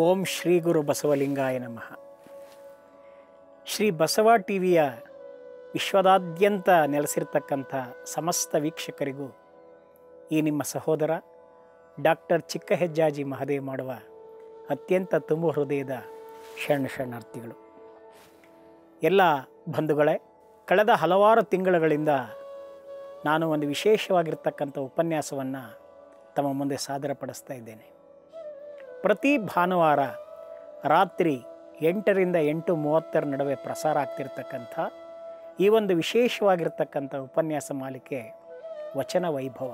ಓಂ ಶ್ರೀ ಗುರು ಬಸವಲಿಂಗಾಯ ನಮಃ ಶ್ರೀ ಬಸವ ಟಿವಿಯ ವಿಶ್ವದಾದ್ಯಂತ ನೆಲೆಸಿರ್ತಕ್ಕಂಥ ಸಮಸ್ತ ವೀಕ್ಷಕರಿಗೂ ಈ ನಿಮ್ಮ ಸಹೋದರ ಡಾಕ್ಟರ್ ಚಿಕ್ಕ ಹೆಜ್ಜಾಜಿ ಮಹದೇವ್ ಮಾಡುವ ಅತ್ಯಂತ ತುಂಬು ಹೃದಯದ ಶರಣ ಶರಣಾರ್ಥಿಗಳು ಎಲ್ಲ ಬಂಧುಗಳೇ ಕಳೆದ ಹಲವಾರು ತಿಂಗಳುಗಳಿಂದ ನಾನು ಒಂದು ವಿಶೇಷವಾಗಿರ್ತಕ್ಕಂಥ ಉಪನ್ಯಾಸವನ್ನು ತಮ್ಮ ಮುಂದೆ ಸಾದರಪಡಿಸ್ತಾ ಇದ್ದೇನೆ ಪ್ರತಿ ಭಾನುವಾರ ರಾತ್ರಿ ಎಂಟರಿಂದ ಎಂಟು ಮೂವತ್ತರ ನಡುವೆ ಪ್ರಸಾರ ಆಗ್ತಿರ್ತಕ್ಕಂಥ ಈ ಒಂದು ವಿಶೇಷವಾಗಿರ್ತಕ್ಕಂಥ ಉಪನ್ಯಾಸ ಮಾಲಿಕೆ ವಚನ ವೈಭವ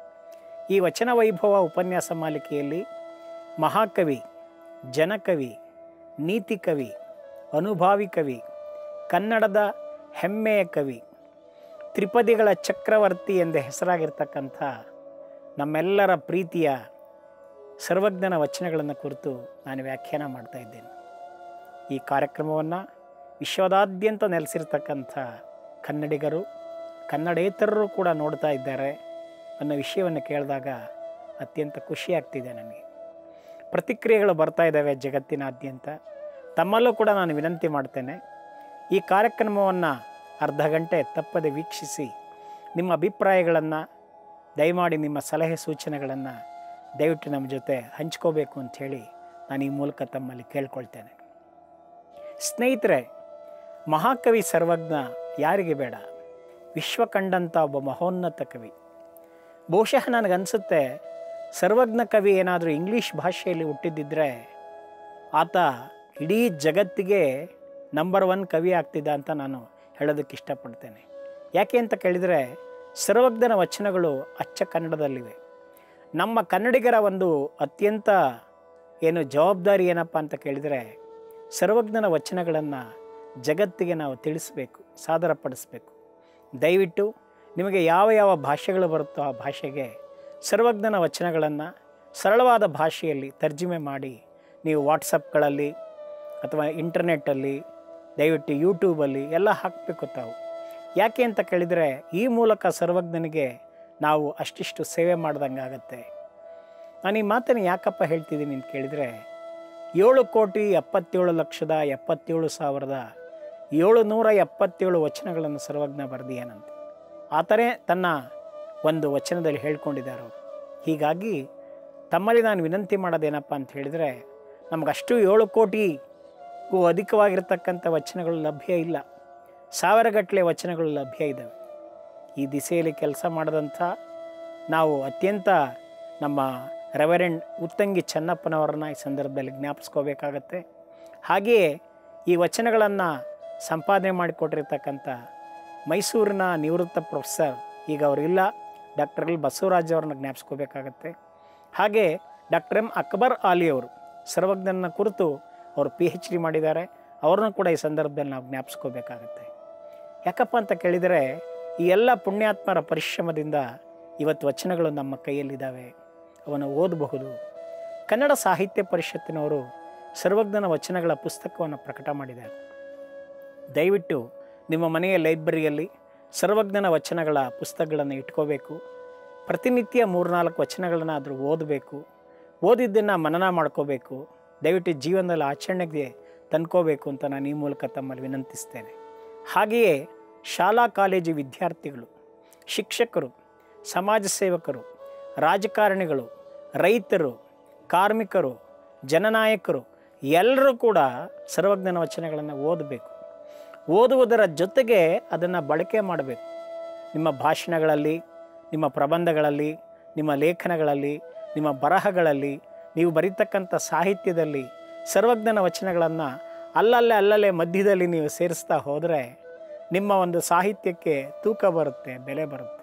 ಈ ವಚನ ವೈಭವ ಉಪನ್ಯಾಸ ಮಾಲಿಕೆಯಲ್ಲಿ ಮಹಾಕವಿ ಜನಕವಿ ನೀತಿ ಕವಿ ಅನುಭಾವಿ ಕವಿ ಕನ್ನಡದ ಹೆಮ್ಮೆಯ ಕವಿ ತ್ರಿಪದಿಗಳ ಚಕ್ರವರ್ತಿ ಎಂದೇ ಹೆಸರಾಗಿರ್ತಕ್ಕಂಥ ನಮ್ಮೆಲ್ಲರ ಪ್ರೀತಿಯ ಸರ್ವಜ್ಞನ ವಚನಗಳನ್ನು ಕುರಿತು ನಾನು ವ್ಯಾಖ್ಯಾನ ಮಾಡ್ತಾ ಇದ್ದೇನೆ ಈ ಕಾರ್ಯಕ್ರಮವನ್ನು ವಿಶ್ವದಾದ್ಯಂತ ನೆಲೆಸಿರ್ತಕ್ಕಂಥ ಕನ್ನಡಿಗರು ಕನ್ನಡೇತರರು ಕೂಡ ನೋಡ್ತಾ ಇದ್ದಾರೆ ಅನ್ನೋ ವಿಷಯವನ್ನು ಕೇಳಿದಾಗ ಅತ್ಯಂತ ಖುಷಿ ಆಗ್ತಿದೆ ನನಗೆ ಪ್ರತಿಕ್ರಿಯೆಗಳು ಬರ್ತಾ ಇದ್ದಾವೆ ಜಗತ್ತಿನಾದ್ಯಂತ ತಮ್ಮಲ್ಲೂ ಕೂಡ ನಾನು ವಿನಂತಿ ಮಾಡ್ತೇನೆ ಈ ಕಾರ್ಯಕ್ರಮವನ್ನು ಅರ್ಧ ಗಂಟೆ ತಪ್ಪದೆ ವೀಕ್ಷಿಸಿ ನಿಮ್ಮ ಅಭಿಪ್ರಾಯಗಳನ್ನು ದಯಮಾಡಿ ನಿಮ್ಮ ಸಲಹೆ ಸೂಚನೆಗಳನ್ನು ದಯವಿಟ್ಟು ನಮ್ಮ ಜೊತೆ ಹಂಚ್ಕೋಬೇಕು ಅಂಥೇಳಿ ನಾನು ಈ ಮೂಲಕ ತಮ್ಮಲ್ಲಿ ಕೇಳ್ಕೊಳ್ತೇನೆ ಸ್ನೇಹಿತರೆ ಮಹಾಕವಿ ಸರ್ವಜ್ಞ ಯಾರಿಗೆ ಬೇಡ ವಿಶ್ವ ಕಂಡಂಥ ಒಬ್ಬ ಮಹೋನ್ನತ ಕವಿ ಬಹುಶಃ ನನಗನ್ಸುತ್ತೆ ಸರ್ವಜ್ಞ ಕವಿ ಏನಾದರೂ ಇಂಗ್ಲೀಷ್ ಭಾಷೆಯಲ್ಲಿ ಹುಟ್ಟಿದ್ದಿದ್ರೆ ಆತ ಇಡೀ ಜಗತ್ತಿಗೆ ನಂಬರ್ ಒನ್ ಕವಿ ಆಗ್ತಿದ್ದ ಅಂತ ನಾನು ಹೇಳೋದಕ್ಕೆ ಇಷ್ಟಪಡ್ತೇನೆ ಯಾಕೆ ಅಂತ ಕೇಳಿದರೆ ಸರ್ವಜ್ಞನ ವಚನಗಳು ಅಚ್ಚ ಕನ್ನಡದಲ್ಲಿವೆ ನಮ್ಮ ಕನ್ನಡಿಗರ ಒಂದು ಅತ್ಯಂತ ಏನು ಜವಾಬ್ದಾರಿ ಏನಪ್ಪ ಅಂತ ಕೇಳಿದರೆ ಸರ್ವಜ್ಞನ ವಚನಗಳನ್ನು ಜಗತ್ತಿಗೆ ನಾವು ತಿಳಿಸ್ಬೇಕು ಸಾದರಪಡಿಸ್ಬೇಕು ದಯವಿಟ್ಟು ನಿಮಗೆ ಯಾವ ಯಾವ ಭಾಷೆಗಳು ಬರುತ್ತೋ ಆ ಭಾಷೆಗೆ ಸರ್ವಜ್ಞನ ವಚನಗಳನ್ನು ಸರಳವಾದ ಭಾಷೆಯಲ್ಲಿ ತರ್ಜುಮೆ ಮಾಡಿ ನೀವು ವಾಟ್ಸಪ್ಗಳಲ್ಲಿ ಅಥವಾ ಇಂಟರ್ನೆಟ್ಟಲ್ಲಿ ದಯವಿಟ್ಟು ಯೂಟ್ಯೂಬಲ್ಲಿ ಎಲ್ಲ ಹಾಕಬೇಕು ತಾವು ಯಾಕೆ ಅಂತ ಕೇಳಿದರೆ ಈ ಮೂಲಕ ಸರ್ವಜ್ಞನಿಗೆ ನಾವು ಅಷ್ಟಿಷ್ಟು ಸೇವೆ ಮಾಡ್ದಂಗೆ ಆಗುತ್ತೆ ನಾನು ಈ ಮಾತನ್ನು ಯಾಕಪ್ಪ ಹೇಳ್ತಿದ್ದೀನಿ ಅಂತ ಕೇಳಿದರೆ ಏಳು ಕೋಟಿ ಎಪ್ಪತ್ತೇಳು ಲಕ್ಷದ ಎಪ್ಪತ್ತೇಳು ಸಾವಿರದ ಏಳು ನೂರ ಎಪ್ಪತ್ತೇಳು ವಚನಗಳನ್ನು ಸರ್ವಜ್ಞ ಬರೆದಿಯಾನಂತೆ ಆತನೇ ತನ್ನ ಒಂದು ವಚನದಲ್ಲಿ ಹೇಳ್ಕೊಂಡಿದ್ದಾರೆ ಅವರು ಹೀಗಾಗಿ ತಮ್ಮಲ್ಲಿ ನಾನು ವಿನಂತಿ ಮಾಡೋದೇನಪ್ಪ ಅಂತ ಹೇಳಿದರೆ ನಮಗಷ್ಟು ಏಳು ಕೋಟಿಗೂ ಅಧಿಕವಾಗಿರ್ತಕ್ಕಂಥ ವಚನಗಳು ಲಭ್ಯ ಇಲ್ಲ ಸಾವಿರಗಟ್ಟಲೆ ವಚನಗಳು ಲಭ್ಯ ಇದ್ದಾವೆ ಈ ದಿಸೆಯಲ್ಲಿ ಕೆಲಸ ಮಾಡಿದಂಥ ನಾವು ಅತ್ಯಂತ ನಮ್ಮ ರೆವರೆಂಡ್ ಉತ್ತಂಗಿ ಚೆನ್ನಪ್ಪನವರನ್ನ ಈ ಸಂದರ್ಭದಲ್ಲಿ ಜ್ಞಾಪಿಸ್ಕೋಬೇಕಾಗತ್ತೆ ಹಾಗೆಯೇ ಈ ವಚನಗಳನ್ನು ಸಂಪಾದನೆ ಮಾಡಿಕೊಟ್ಟಿರ್ತಕ್ಕಂಥ ಮೈಸೂರಿನ ನಿವೃತ್ತ ಪ್ರೊಫೆಸರ್ ಈಗ ಅವರಿಲ್ಲ ಡಾಕ್ಟರ್ ಎಲ್ ಬಸವರಾಜ್ ಅವ್ರನ್ನ ಜ್ಞಾಪಿಸ್ಕೋಬೇಕಾಗತ್ತೆ ಹಾಗೆ ಡಾಕ್ಟರ್ ಎಂ ಅಕ್ಬರ್ ಆಲಿ ಅವರು ಸರ್ವಜ್ಞನ ಕುರಿತು ಅವರು ಪಿ ಎಚ್ ಡಿ ಮಾಡಿದ್ದಾರೆ ಅವ್ರನ್ನೂ ಕೂಡ ಈ ಸಂದರ್ಭದಲ್ಲಿ ನಾವು ಜ್ಞಾಪಿಸ್ಕೋಬೇಕಾಗತ್ತೆ ಯಾಕಪ್ಪ ಅಂತ ಕೇಳಿದರೆ ಈ ಎಲ್ಲ ಪುಣ್ಯಾತ್ಮರ ಪರಿಶ್ರಮದಿಂದ ಇವತ್ತು ವಚನಗಳು ನಮ್ಮ ಕೈಯಲ್ಲಿದ್ದಾವೆ ಅವನ್ನು ಓದಬಹುದು ಕನ್ನಡ ಸಾಹಿತ್ಯ ಪರಿಷತ್ತಿನವರು ಸರ್ವಜ್ಞನ ವಚನಗಳ ಪುಸ್ತಕವನ್ನು ಪ್ರಕಟ ಮಾಡಿದ್ದಾರೆ ದಯವಿಟ್ಟು ನಿಮ್ಮ ಮನೆಯ ಲೈಬ್ರರಿಯಲ್ಲಿ ಸರ್ವಜ್ಞನ ವಚನಗಳ ಪುಸ್ತಕಗಳನ್ನು ಇಟ್ಕೋಬೇಕು ಪ್ರತಿನಿತ್ಯ ಮೂರ್ನಾಲ್ಕು ವಚನಗಳನ್ನು ಆದರೂ ಓದಬೇಕು ಓದಿದ್ದನ್ನು ಮನನ ಮಾಡ್ಕೋಬೇಕು ದಯವಿಟ್ಟು ಜೀವನದಲ್ಲಿ ಆಚರಣೆಗೆ ತಂದ್ಕೋಬೇಕು ಅಂತ ನಾನು ಈ ಮೂಲಕ ತಮ್ಮಲ್ಲಿ ವಿನಂತಿಸ್ತೇನೆ ಹಾಗೆಯೇ ಶಾಲಾ ಕಾಲೇಜು ವಿದ್ಯಾರ್ಥಿಗಳು ಶಿಕ್ಷಕರು ಸಮಾಜ ಸೇವಕರು ರಾಜಕಾರಣಿಗಳು ರೈತರು ಕಾರ್ಮಿಕರು ಜನನಾಯಕರು ಎಲ್ಲರೂ ಕೂಡ ಸರ್ವಜ್ಞನ ವಚನಗಳನ್ನು ಓದಬೇಕು ಓದುವುದರ ಜೊತೆಗೆ ಅದನ್ನು ಬಳಕೆ ಮಾಡಬೇಕು ನಿಮ್ಮ ಭಾಷಣಗಳಲ್ಲಿ ನಿಮ್ಮ ಪ್ರಬಂಧಗಳಲ್ಲಿ ನಿಮ್ಮ ಲೇಖನಗಳಲ್ಲಿ ನಿಮ್ಮ ಬರಹಗಳಲ್ಲಿ ನೀವು ಬರೀತಕ್ಕಂಥ ಸಾಹಿತ್ಯದಲ್ಲಿ ಸರ್ವಜ್ಞನ ವಚನಗಳನ್ನು ಅಲ್ಲಲ್ಲೇ ಅಲ್ಲಲ್ಲೇ ಮಧ್ಯದಲ್ಲಿ ನೀವು ಸೇರಿಸ್ತಾ ಹೋದರೆ ನಿಮ್ಮ ಒಂದು ಸಾಹಿತ್ಯಕ್ಕೆ ತೂಕ ಬರುತ್ತೆ ಬೆಲೆ ಬರುತ್ತೆ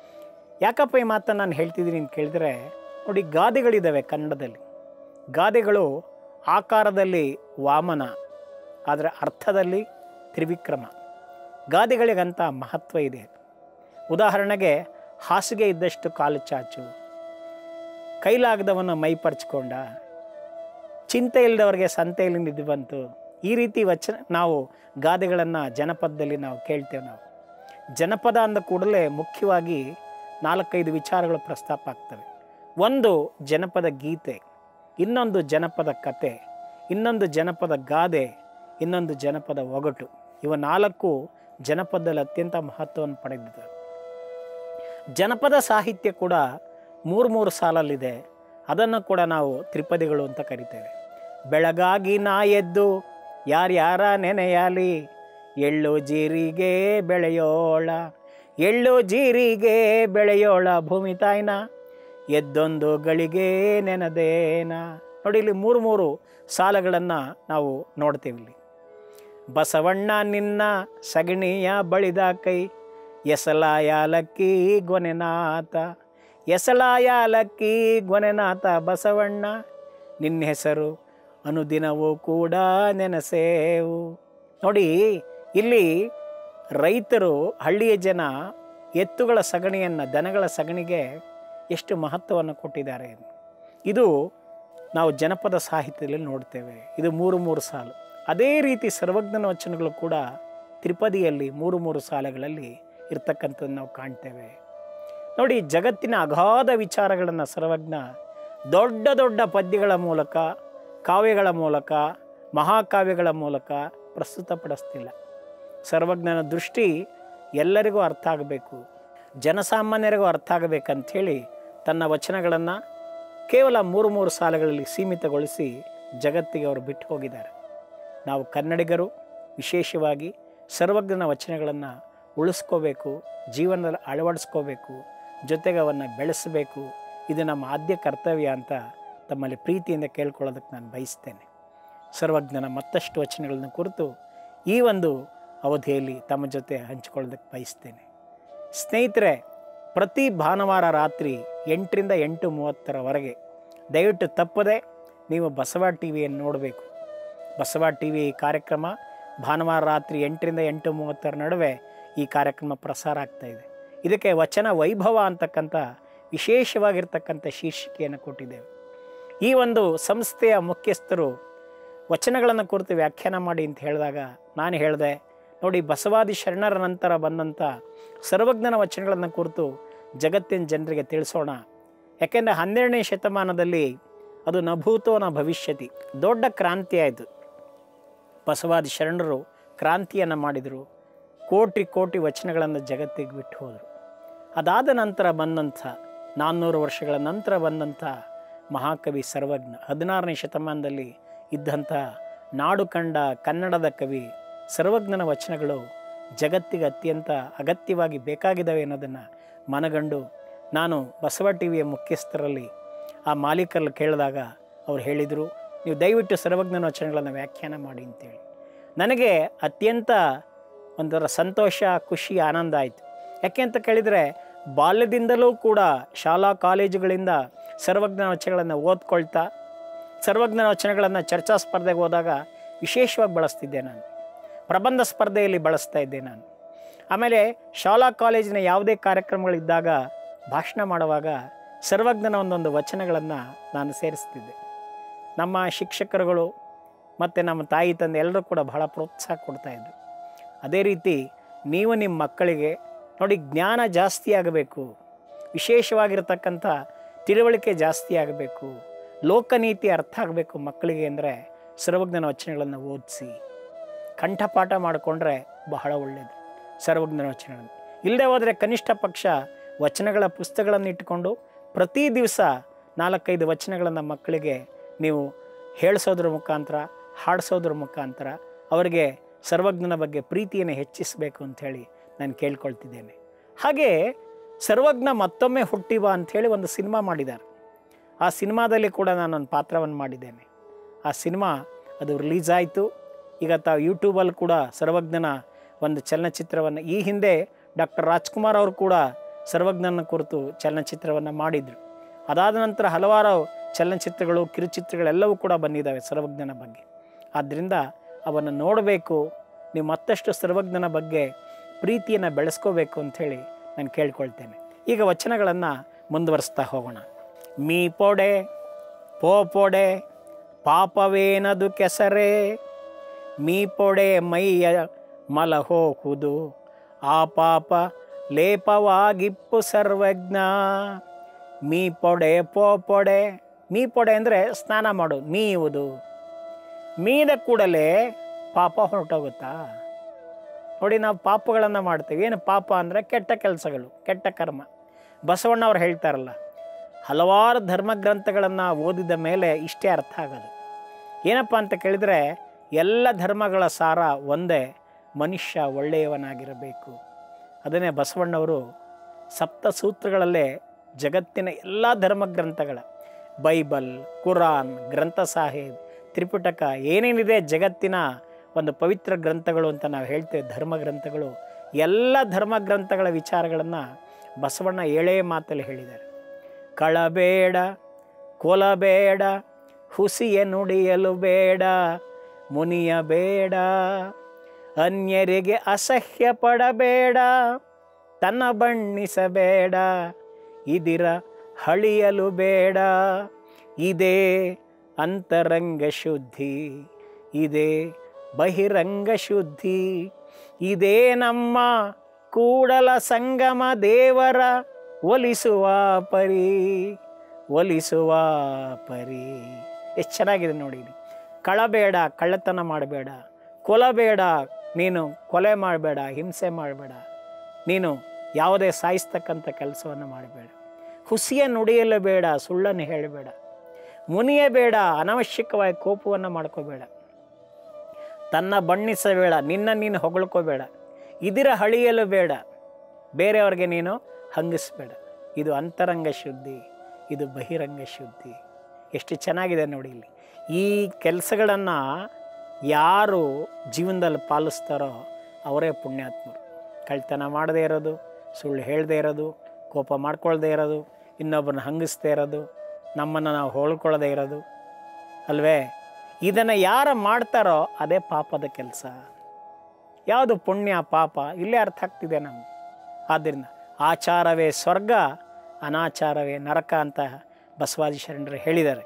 ಯಾಕಪ್ಪ ಈ ಮಾತನ್ನು ನಾನು ಹೇಳ್ತಿದ್ದೀನಿ ಅಂತ ಕೇಳಿದರೆ ನೋಡಿ ಗಾದೆಗಳಿದ್ದಾವೆ ಕನ್ನಡದಲ್ಲಿ ಗಾದೆಗಳು ಆಕಾರದಲ್ಲಿ ವಾಮನ ಆದರೆ ಅರ್ಥದಲ್ಲಿ ತ್ರಿವಿಕ್ರಮ ಗಾದೆಗಳಿಗಂತ ಮಹತ್ವ ಇದೆ ಉದಾಹರಣೆಗೆ ಹಾಸಿಗೆ ಇದ್ದಷ್ಟು ಕಾಲು ಚಾಚು ಕೈಲಾಗದವನ ಮೈ ಪರ್ಚ್ಕೊಂಡ ಚಿಂತೆ ಇಲ್ಲದವರಿಗೆ ಸಂತೆಯಲ್ಲಿ ನಿದ್ದು ಬಂತು ಈ ರೀತಿ ವಚನ ನಾವು ಗಾದೆಗಳನ್ನು ಜನಪದದಲ್ಲಿ ನಾವು ಕೇಳ್ತೇವೆ ನಾವು ಜನಪದ ಅಂದ ಕೂಡಲೇ ಮುಖ್ಯವಾಗಿ ನಾಲ್ಕೈದು ವಿಚಾರಗಳು ಪ್ರಸ್ತಾಪ ಆಗ್ತವೆ ಒಂದು ಜನಪದ ಗೀತೆ ಇನ್ನೊಂದು ಜನಪದ ಕತೆ ಇನ್ನೊಂದು ಜನಪದ ಗಾದೆ ಇನ್ನೊಂದು ಜನಪದ ಒಗಟು ಇವ ನಾಲ್ಕು ಜನಪದದಲ್ಲಿ ಅತ್ಯಂತ ಮಹತ್ವವನ್ನು ಪಡೆದಿದೆ ಜನಪದ ಸಾಹಿತ್ಯ ಕೂಡ ಮೂರು ಮೂರು ಸಾಲಲ್ಲಿದೆ ಅದನ್ನು ಕೂಡ ನಾವು ತ್ರಿಪದಿಗಳು ಅಂತ ಕರಿತೇವೆ ಬೆಳಗಾಗಿ ನಾ ಎದ್ದು ಯಾರ್ಯಾರ ನೆನೆಯಲಿ ಎಳ್ಳು ಜೀರಿಗೆ ಬೆಳೆಯೋಳ ಎಳ್ಳು ಜೀರಿಗೆ ಬೆಳೆಯೋಳ ಭೂಮಿ ತಾಯಿನ ಎದ್ದೊಂದು ಗಳಿಗೆ ನೆನದೇನ ನೋಡಿ ಇಲ್ಲಿ ಮೂರು ಮೂರು ಸಾಲಗಳನ್ನು ನಾವು ನೋಡ್ತೇವೆ ಇಲ್ಲಿ ಬಸವಣ್ಣ ನಿನ್ನ ಸಗಣಿಯ ಬಳಿದ ಕೈ ಎಸಲಾಯಾಲಕ್ಕಿ ಗೊನೆನಾಥ ಎಸಲಾಯಾಲಕ್ಕಿ ಗೊನೆನಾಥ ಬಸವಣ್ಣ ನಿನ್ನ ಹೆಸರು ಅನುದಿನವೂ ಕೂಡ ನೆನಸೇವು ನೋಡಿ ಇಲ್ಲಿ ರೈತರು ಹಳ್ಳಿಯ ಜನ ಎತ್ತುಗಳ ಸಗಣಿಯನ್ನು ದನಗಳ ಸಗಣಿಗೆ ಎಷ್ಟು ಮಹತ್ವವನ್ನು ಕೊಟ್ಟಿದ್ದಾರೆ ಇದು ನಾವು ಜನಪದ ಸಾಹಿತ್ಯದಲ್ಲಿ ನೋಡ್ತೇವೆ ಇದು ಮೂರು ಮೂರು ಸಾಲು ಅದೇ ರೀತಿ ಸರ್ವಜ್ಞನ ವಚನಗಳು ಕೂಡ ತ್ರಿಪದಿಯಲ್ಲಿ ಮೂರು ಮೂರು ಸಾಲುಗಳಲ್ಲಿ ಇರ್ತಕ್ಕಂಥದ್ದು ನಾವು ಕಾಣ್ತೇವೆ ನೋಡಿ ಜಗತ್ತಿನ ಅಗಾಧ ವಿಚಾರಗಳನ್ನು ಸರ್ವಜ್ಞ ದೊಡ್ಡ ದೊಡ್ಡ ಪದ್ಯಗಳ ಮೂಲಕ ಕಾವ್ಯಗಳ ಮೂಲಕ ಮಹಾಕಾವ್ಯಗಳ ಮೂಲಕ ಪ್ರಸ್ತುತಪಡಿಸ್ತಿಲ್ಲ ಸರ್ವಜ್ಞನ ದೃಷ್ಟಿ ಎಲ್ಲರಿಗೂ ಅರ್ಥ ಆಗಬೇಕು ಜನಸಾಮಾನ್ಯರಿಗೂ ಅರ್ಥ ಆಗಬೇಕಂಥೇಳಿ ತನ್ನ ವಚನಗಳನ್ನು ಕೇವಲ ಮೂರು ಮೂರು ಸಾಲುಗಳಲ್ಲಿ ಸೀಮಿತಗೊಳಿಸಿ ಜಗತ್ತಿಗೆ ಅವರು ಬಿಟ್ಟು ಹೋಗಿದ್ದಾರೆ ನಾವು ಕನ್ನಡಿಗರು ವಿಶೇಷವಾಗಿ ಸರ್ವಜ್ಞನ ವಚನಗಳನ್ನು ಉಳಿಸ್ಕೋಬೇಕು ಜೀವನದಲ್ಲಿ ಅಳವಡಿಸ್ಕೋಬೇಕು ಜೊತೆಗೆ ಅವನ್ನು ಬೆಳೆಸಬೇಕು ಇದು ನಮ್ಮ ಆದ್ಯ ಕರ್ತವ್ಯ ಅಂತ ತಮ್ಮಲ್ಲಿ ಪ್ರೀತಿಯಿಂದ ಕೇಳ್ಕೊಳ್ಳೋದಕ್ಕೆ ನಾನು ಬಯಸ್ತೇನೆ ಸರ್ವಜ್ಞನ ಮತ್ತಷ್ಟು ವಚನಗಳನ್ನು ಕುರಿತು ಈ ಒಂದು ಅವಧಿಯಲ್ಲಿ ತಮ್ಮ ಜೊತೆ ಹಂಚಿಕೊಳ್ಳೋದಕ್ಕೆ ಬಯಸ್ತೇನೆ ಸ್ನೇಹಿತರೆ ಪ್ರತಿ ಭಾನುವಾರ ರಾತ್ರಿ ಎಂಟರಿಂದ ಎಂಟು ಮೂವತ್ತರವರೆಗೆ ದಯವಿಟ್ಟು ತಪ್ಪದೆ ನೀವು ಬಸವ ಟಿ ವಿಯನ್ನು ನೋಡಬೇಕು ಬಸವ ಟಿ ವಿ ಕಾರ್ಯಕ್ರಮ ಭಾನುವಾರ ರಾತ್ರಿ ಎಂಟರಿಂದ ಎಂಟು ಮೂವತ್ತರ ನಡುವೆ ಈ ಕಾರ್ಯಕ್ರಮ ಪ್ರಸಾರ ಆಗ್ತಾ ಇದೆ ಇದಕ್ಕೆ ವಚನ ವೈಭವ ಅಂತಕ್ಕಂಥ ವಿಶೇಷವಾಗಿರ್ತಕ್ಕಂಥ ಶೀರ್ಷಿಕೆಯನ್ನು ಕೊಟ್ಟಿದ್ದೇವೆ ಈ ಒಂದು ಸಂಸ್ಥೆಯ ಮುಖ್ಯಸ್ಥರು ವಚನಗಳನ್ನು ಕುರಿತು ವ್ಯಾಖ್ಯಾನ ಮಾಡಿ ಅಂತ ಹೇಳಿದಾಗ ನಾನು ಹೇಳಿದೆ ನೋಡಿ ಬಸವಾದಿ ಶರಣರ ನಂತರ ಬಂದಂಥ ಸರ್ವಜ್ಞನ ವಚನಗಳನ್ನು ಕುರಿತು ಜಗತ್ತಿನ ಜನರಿಗೆ ತಿಳಿಸೋಣ ಯಾಕೆಂದರೆ ಹನ್ನೆರಡನೇ ಶತಮಾನದಲ್ಲಿ ಅದು ನಭೂತೋ ನ ಭವಿಷ್ಯತಿ ದೊಡ್ಡ ಕ್ರಾಂತಿ ಆಯಿತು ಬಸವಾದಿ ಶರಣರು ಕ್ರಾಂತಿಯನ್ನು ಮಾಡಿದರು ಕೋಟಿ ಕೋಟಿ ವಚನಗಳನ್ನು ಜಗತ್ತಿಗೆ ಬಿಟ್ಟು ಹೋದರು ಅದಾದ ನಂತರ ಬಂದಂಥ ನಾನ್ನೂರು ವರ್ಷಗಳ ನಂತರ ಬಂದಂಥ ಮಹಾಕವಿ ಸರ್ವಜ್ಞ ಹದಿನಾರನೇ ಶತಮಾನದಲ್ಲಿ ಇದ್ದಂಥ ನಾಡು ಕಂಡ ಕನ್ನಡದ ಕವಿ ಸರ್ವಜ್ಞನ ವಚನಗಳು ಜಗತ್ತಿಗೆ ಅತ್ಯಂತ ಅಗತ್ಯವಾಗಿ ಬೇಕಾಗಿದ್ದಾವೆ ಅನ್ನೋದನ್ನು ಮನಗಂಡು ನಾನು ಬಸವ ಟಿ ವಿಯ ಮುಖ್ಯಸ್ಥರಲ್ಲಿ ಆ ಮಾಲೀಕರಲ್ಲಿ ಕೇಳಿದಾಗ ಅವ್ರು ಹೇಳಿದರು ನೀವು ದಯವಿಟ್ಟು ಸರ್ವಜ್ಞನ ವಚನಗಳನ್ನು ವ್ಯಾಖ್ಯಾನ ಮಾಡಿ ಅಂತೇಳಿ ನನಗೆ ಅತ್ಯಂತ ಒಂಥರ ಸಂತೋಷ ಖುಷಿ ಆನಂದ ಆಯಿತು ಯಾಕೆ ಅಂತ ಕೇಳಿದರೆ ಬಾಲ್ಯದಿಂದಲೂ ಕೂಡ ಶಾಲಾ ಕಾಲೇಜುಗಳಿಂದ ಸರ್ವಜ್ಞ ವಚನಗಳನ್ನು ಓದ್ಕೊಳ್ತಾ ಸರ್ವಜ್ಞನ ವಚನಗಳನ್ನು ಚರ್ಚಾ ಸ್ಪರ್ಧೆಗೆ ಹೋದಾಗ ವಿಶೇಷವಾಗಿ ಬಳಸ್ತಿದ್ದೆ ನಾನು ಪ್ರಬಂಧ ಸ್ಪರ್ಧೆಯಲ್ಲಿ ಬಳಸ್ತಾ ಇದ್ದೆ ನಾನು ಆಮೇಲೆ ಶಾಲಾ ಕಾಲೇಜಿನ ಯಾವುದೇ ಕಾರ್ಯಕ್ರಮಗಳಿದ್ದಾಗ ಭಾಷಣ ಮಾಡುವಾಗ ಸರ್ವಜ್ಞನ ಒಂದೊಂದು ವಚನಗಳನ್ನು ನಾನು ಸೇರಿಸ್ತಿದ್ದೆ ನಮ್ಮ ಶಿಕ್ಷಕರುಗಳು ಮತ್ತು ನಮ್ಮ ತಾಯಿ ತಂದೆ ಎಲ್ಲರೂ ಕೂಡ ಬಹಳ ಪ್ರೋತ್ಸಾಹ ಕೊಡ್ತಾಯಿದ್ರು ಅದೇ ರೀತಿ ನೀವು ನಿಮ್ಮ ಮಕ್ಕಳಿಗೆ ನೋಡಿ ಜ್ಞಾನ ಜಾಸ್ತಿ ಆಗಬೇಕು ವಿಶೇಷವಾಗಿರ್ತಕ್ಕಂಥ ತಿಳುವಳಿಕೆ ಜಾಸ್ತಿ ಆಗಬೇಕು ಲೋಕನೀತಿ ಅರ್ಥ ಆಗಬೇಕು ಮಕ್ಕಳಿಗೆ ಅಂದರೆ ಸರ್ವಜ್ಞನ ವಚನಗಳನ್ನು ಓದಿಸಿ ಕಂಠಪಾಠ ಮಾಡಿಕೊಂಡ್ರೆ ಬಹಳ ಒಳ್ಳೆಯದು ಸರ್ವಜ್ಞನ ವಚನಗಳನ್ನು ಇಲ್ಲದೆ ಹೋದರೆ ಕನಿಷ್ಠ ಪಕ್ಷ ವಚನಗಳ ಪುಸ್ತಕಗಳನ್ನು ಇಟ್ಟುಕೊಂಡು ಪ್ರತಿ ದಿವಸ ನಾಲ್ಕೈದು ವಚನಗಳನ್ನು ಮಕ್ಕಳಿಗೆ ನೀವು ಹೇಳಿಸೋದ್ರ ಮುಖಾಂತರ ಹಾಡಿಸೋದ್ರ ಮುಖಾಂತರ ಅವರಿಗೆ ಸರ್ವಜ್ಞನ ಬಗ್ಗೆ ಪ್ರೀತಿಯನ್ನು ಹೆಚ್ಚಿಸಬೇಕು ಅಂಥೇಳಿ ನಾನು ಕೇಳ್ಕೊಳ್ತಿದ್ದೇನೆ ಹಾಗೆ ಸರ್ವಜ್ಞ ಮತ್ತೊಮ್ಮೆ ಹುಟ್ಟಿವ ಅಂಥೇಳಿ ಒಂದು ಸಿನಿಮಾ ಮಾಡಿದ್ದಾರೆ ಆ ಸಿನಿಮಾದಲ್ಲಿ ಕೂಡ ನಾನೊಂದು ಪಾತ್ರವನ್ನು ಮಾಡಿದ್ದೇನೆ ಆ ಸಿನಿಮಾ ಅದು ರಿಲೀಸ್ ಆಯಿತು ಈಗ ತಾವು ಯೂಟ್ಯೂಬಲ್ಲಿ ಕೂಡ ಸರ್ವಜ್ಞನ ಒಂದು ಚಲನಚಿತ್ರವನ್ನು ಈ ಹಿಂದೆ ಡಾಕ್ಟರ್ ರಾಜ್ಕುಮಾರ್ ಅವರು ಕೂಡ ಸರ್ವಜ್ಞನ ಕುರಿತು ಚಲನಚಿತ್ರವನ್ನು ಮಾಡಿದರು ಅದಾದ ನಂತರ ಹಲವಾರು ಚಲನಚಿತ್ರಗಳು ಕಿರುಚಿತ್ರಗಳೆಲ್ಲವೂ ಕೂಡ ಬಂದಿದ್ದಾವೆ ಸರ್ವಜ್ಞನ ಬಗ್ಗೆ ಆದ್ದರಿಂದ ಅವನ್ನು ನೋಡಬೇಕು ನೀವು ಮತ್ತಷ್ಟು ಸರ್ವಜ್ಞನ ಬಗ್ಗೆ ಪ್ರೀತಿಯನ್ನು ಬೆಳೆಸ್ಕೋಬೇಕು ಅಂಥೇಳಿ ನಾನು ಕೇಳ್ಕೊಳ್ತೇನೆ ಈಗ ವಚನಗಳನ್ನು ಮುಂದುವರಿಸ್ತಾ ಹೋಗೋಣ ಮೀ ಪೊಡೆ ಪೋ ಪೊಡೆ ಪಾಪವೇನದು ಕೆಸರೆ ಮೀ ಪೊಡೆ ಮೈಯ ಮಲ ಹೋಗುವುದು ಆ ಪಾಪ ಲೇಪವಾಗಿಪ್ಪು ಸರ್ವಜ್ಞ ಮೀ ಪೊಡೆ ಪೋ ಪೊಡೆ ಮೀ ಪೊಡೆ ಅಂದರೆ ಸ್ನಾನ ಮಾಡೋದು ಮೀಯುವುದು ಮೀದ ಕೂಡಲೇ ಪಾಪ ಹೊರಟೋಗುತ್ತಾ ನೋಡಿ ನಾವು ಪಾಪಗಳನ್ನು ಮಾಡ್ತೇವೆ ಏನು ಪಾಪ ಅಂದರೆ ಕೆಟ್ಟ ಕೆಲಸಗಳು ಕೆಟ್ಟ ಕರ್ಮ ಬಸವಣ್ಣ ಅವ್ರು ಹೇಳ್ತಾರಲ್ಲ ಹಲವಾರು ಧರ್ಮಗ್ರಂಥಗಳನ್ನು ಓದಿದ ಮೇಲೆ ಇಷ್ಟೇ ಅರ್ಥ ಆಗೋದು ಏನಪ್ಪ ಅಂತ ಕೇಳಿದರೆ ಎಲ್ಲ ಧರ್ಮಗಳ ಸಾರ ಒಂದೇ ಮನುಷ್ಯ ಒಳ್ಳೆಯವನಾಗಿರಬೇಕು ಅದನ್ನೇ ಬಸವಣ್ಣವರು ಸಪ್ತ ಸೂತ್ರಗಳಲ್ಲೇ ಜಗತ್ತಿನ ಎಲ್ಲ ಧರ್ಮಗ್ರಂಥಗಳ ಬೈಬಲ್ ಕುರಾನ್ ಗ್ರಂಥ ಸಾಹೇಬ್ ತ್ರಿಪುಟಕ ಏನೇನಿದೆ ಜಗತ್ತಿನ ಒಂದು ಪವಿತ್ರ ಗ್ರಂಥಗಳು ಅಂತ ನಾವು ಹೇಳ್ತೇವೆ ಧರ್ಮ ಗ್ರಂಥಗಳು ಎಲ್ಲ ಧರ್ಮ ಗ್ರಂಥಗಳ ವಿಚಾರಗಳನ್ನು ಬಸವಣ್ಣ ಏಳೇ ಮಾತಲ್ಲಿ ಹೇಳಿದ್ದಾರೆ ಕಳಬೇಡ ಕೊಲಬೇಡ ಹುಸಿಯ ನುಡಿಯಲು ಬೇಡ ಮುನಿಯ ಬೇಡ ಅನ್ಯರಿಗೆ ಅಸಹ್ಯ ಪಡಬೇಡ ತನ್ನ ಬಣ್ಣಿಸಬೇಡ ಇದಿರ ಹಳಿಯಲು ಬೇಡ ಇದೇ ಅಂತರಂಗ ಶುದ್ಧಿ ಇದೇ ಬಹಿರಂಗ ಶುದ್ಧಿ ಇದೇ ನಮ್ಮ ಕೂಡಲ ಸಂಗಮ ದೇವರ ಒಲಿಸುವ ಪರಿ ಒಲಿಸುವ ಪರಿ ಎಷ್ಟು ಚೆನ್ನಾಗಿದೆ ನೋಡಿ ಇಲ್ಲಿ. ಕಳಬೇಡ ಕಳ್ಳತನ ಮಾಡಬೇಡ ಕೊಲಬೇಡ ನೀನು ಕೊಲೆ ಮಾಡಬೇಡ ಹಿಂಸೆ ಮಾಡಬೇಡ ನೀನು ಯಾವುದೇ ಸಾಯಿಸ್ತಕ್ಕಂಥ ಕೆಲಸವನ್ನು ಮಾಡಬೇಡ ಹುಸಿಯ ನುಡಿಯಲು ಬೇಡ ಸುಳ್ಳನ್ನು ಹೇಳಬೇಡ ಮುನಿಯೇ ಬೇಡ ಅನವಶ್ಯಕವಾಗಿ ಕೋಪವನ್ನು ಮಾಡ್ಕೋಬೇಡ ತನ್ನ ಬಣ್ಣಿಸಬೇಡ ನಿನ್ನ ನೀನು ಹೊಗಳ್ಕೋಬೇಡ ಇದಿರ ಹಳಿಯಲು ಬೇಡ ಬೇರೆಯವ್ರಿಗೆ ನೀನು ಹಂಗಿಸ್ಬೇಡ ಇದು ಅಂತರಂಗ ಶುದ್ಧಿ ಇದು ಬಹಿರಂಗ ಶುದ್ಧಿ ಎಷ್ಟು ಚೆನ್ನಾಗಿದೆ ನೋಡಿ ಇಲ್ಲಿ ಈ ಕೆಲಸಗಳನ್ನು ಯಾರು ಜೀವನದಲ್ಲಿ ಪಾಲಿಸ್ತಾರೋ ಅವರೇ ಪುಣ್ಯಾತ್ಮರು ಕಳ್ತನ ಮಾಡದೇ ಇರೋದು ಸುಳ್ಳು ಹೇಳದೇ ಇರೋದು ಕೋಪ ಮಾಡ್ಕೊಳ್ದೇ ಇರೋದು ಇನ್ನೊಬ್ಬರನ್ನ ಹಂಗಿಸ್ದೇ ಇರೋದು ನಮ್ಮನ್ನು ನಾವು ಹೋಳ್ಕೊಳ್ಳದೇ ಇರೋದು ಅಲ್ವೇ ಇದನ್ನು ಯಾರು ಮಾಡ್ತಾರೋ ಅದೇ ಪಾಪದ ಕೆಲಸ ಯಾವುದು ಪುಣ್ಯ ಪಾಪ ಇಲ್ಲೇ ಅರ್ಥ ಆಗ್ತಿದೆ ನಮ್ಗೆ ಆದ್ದರಿಂದ ಆಚಾರವೇ ಸ್ವರ್ಗ ಅನಾಚಾರವೇ ನರಕ ಅಂತ ಬಸವಾದಿ ಶರಣರು ಹೇಳಿದ್ದಾರೆ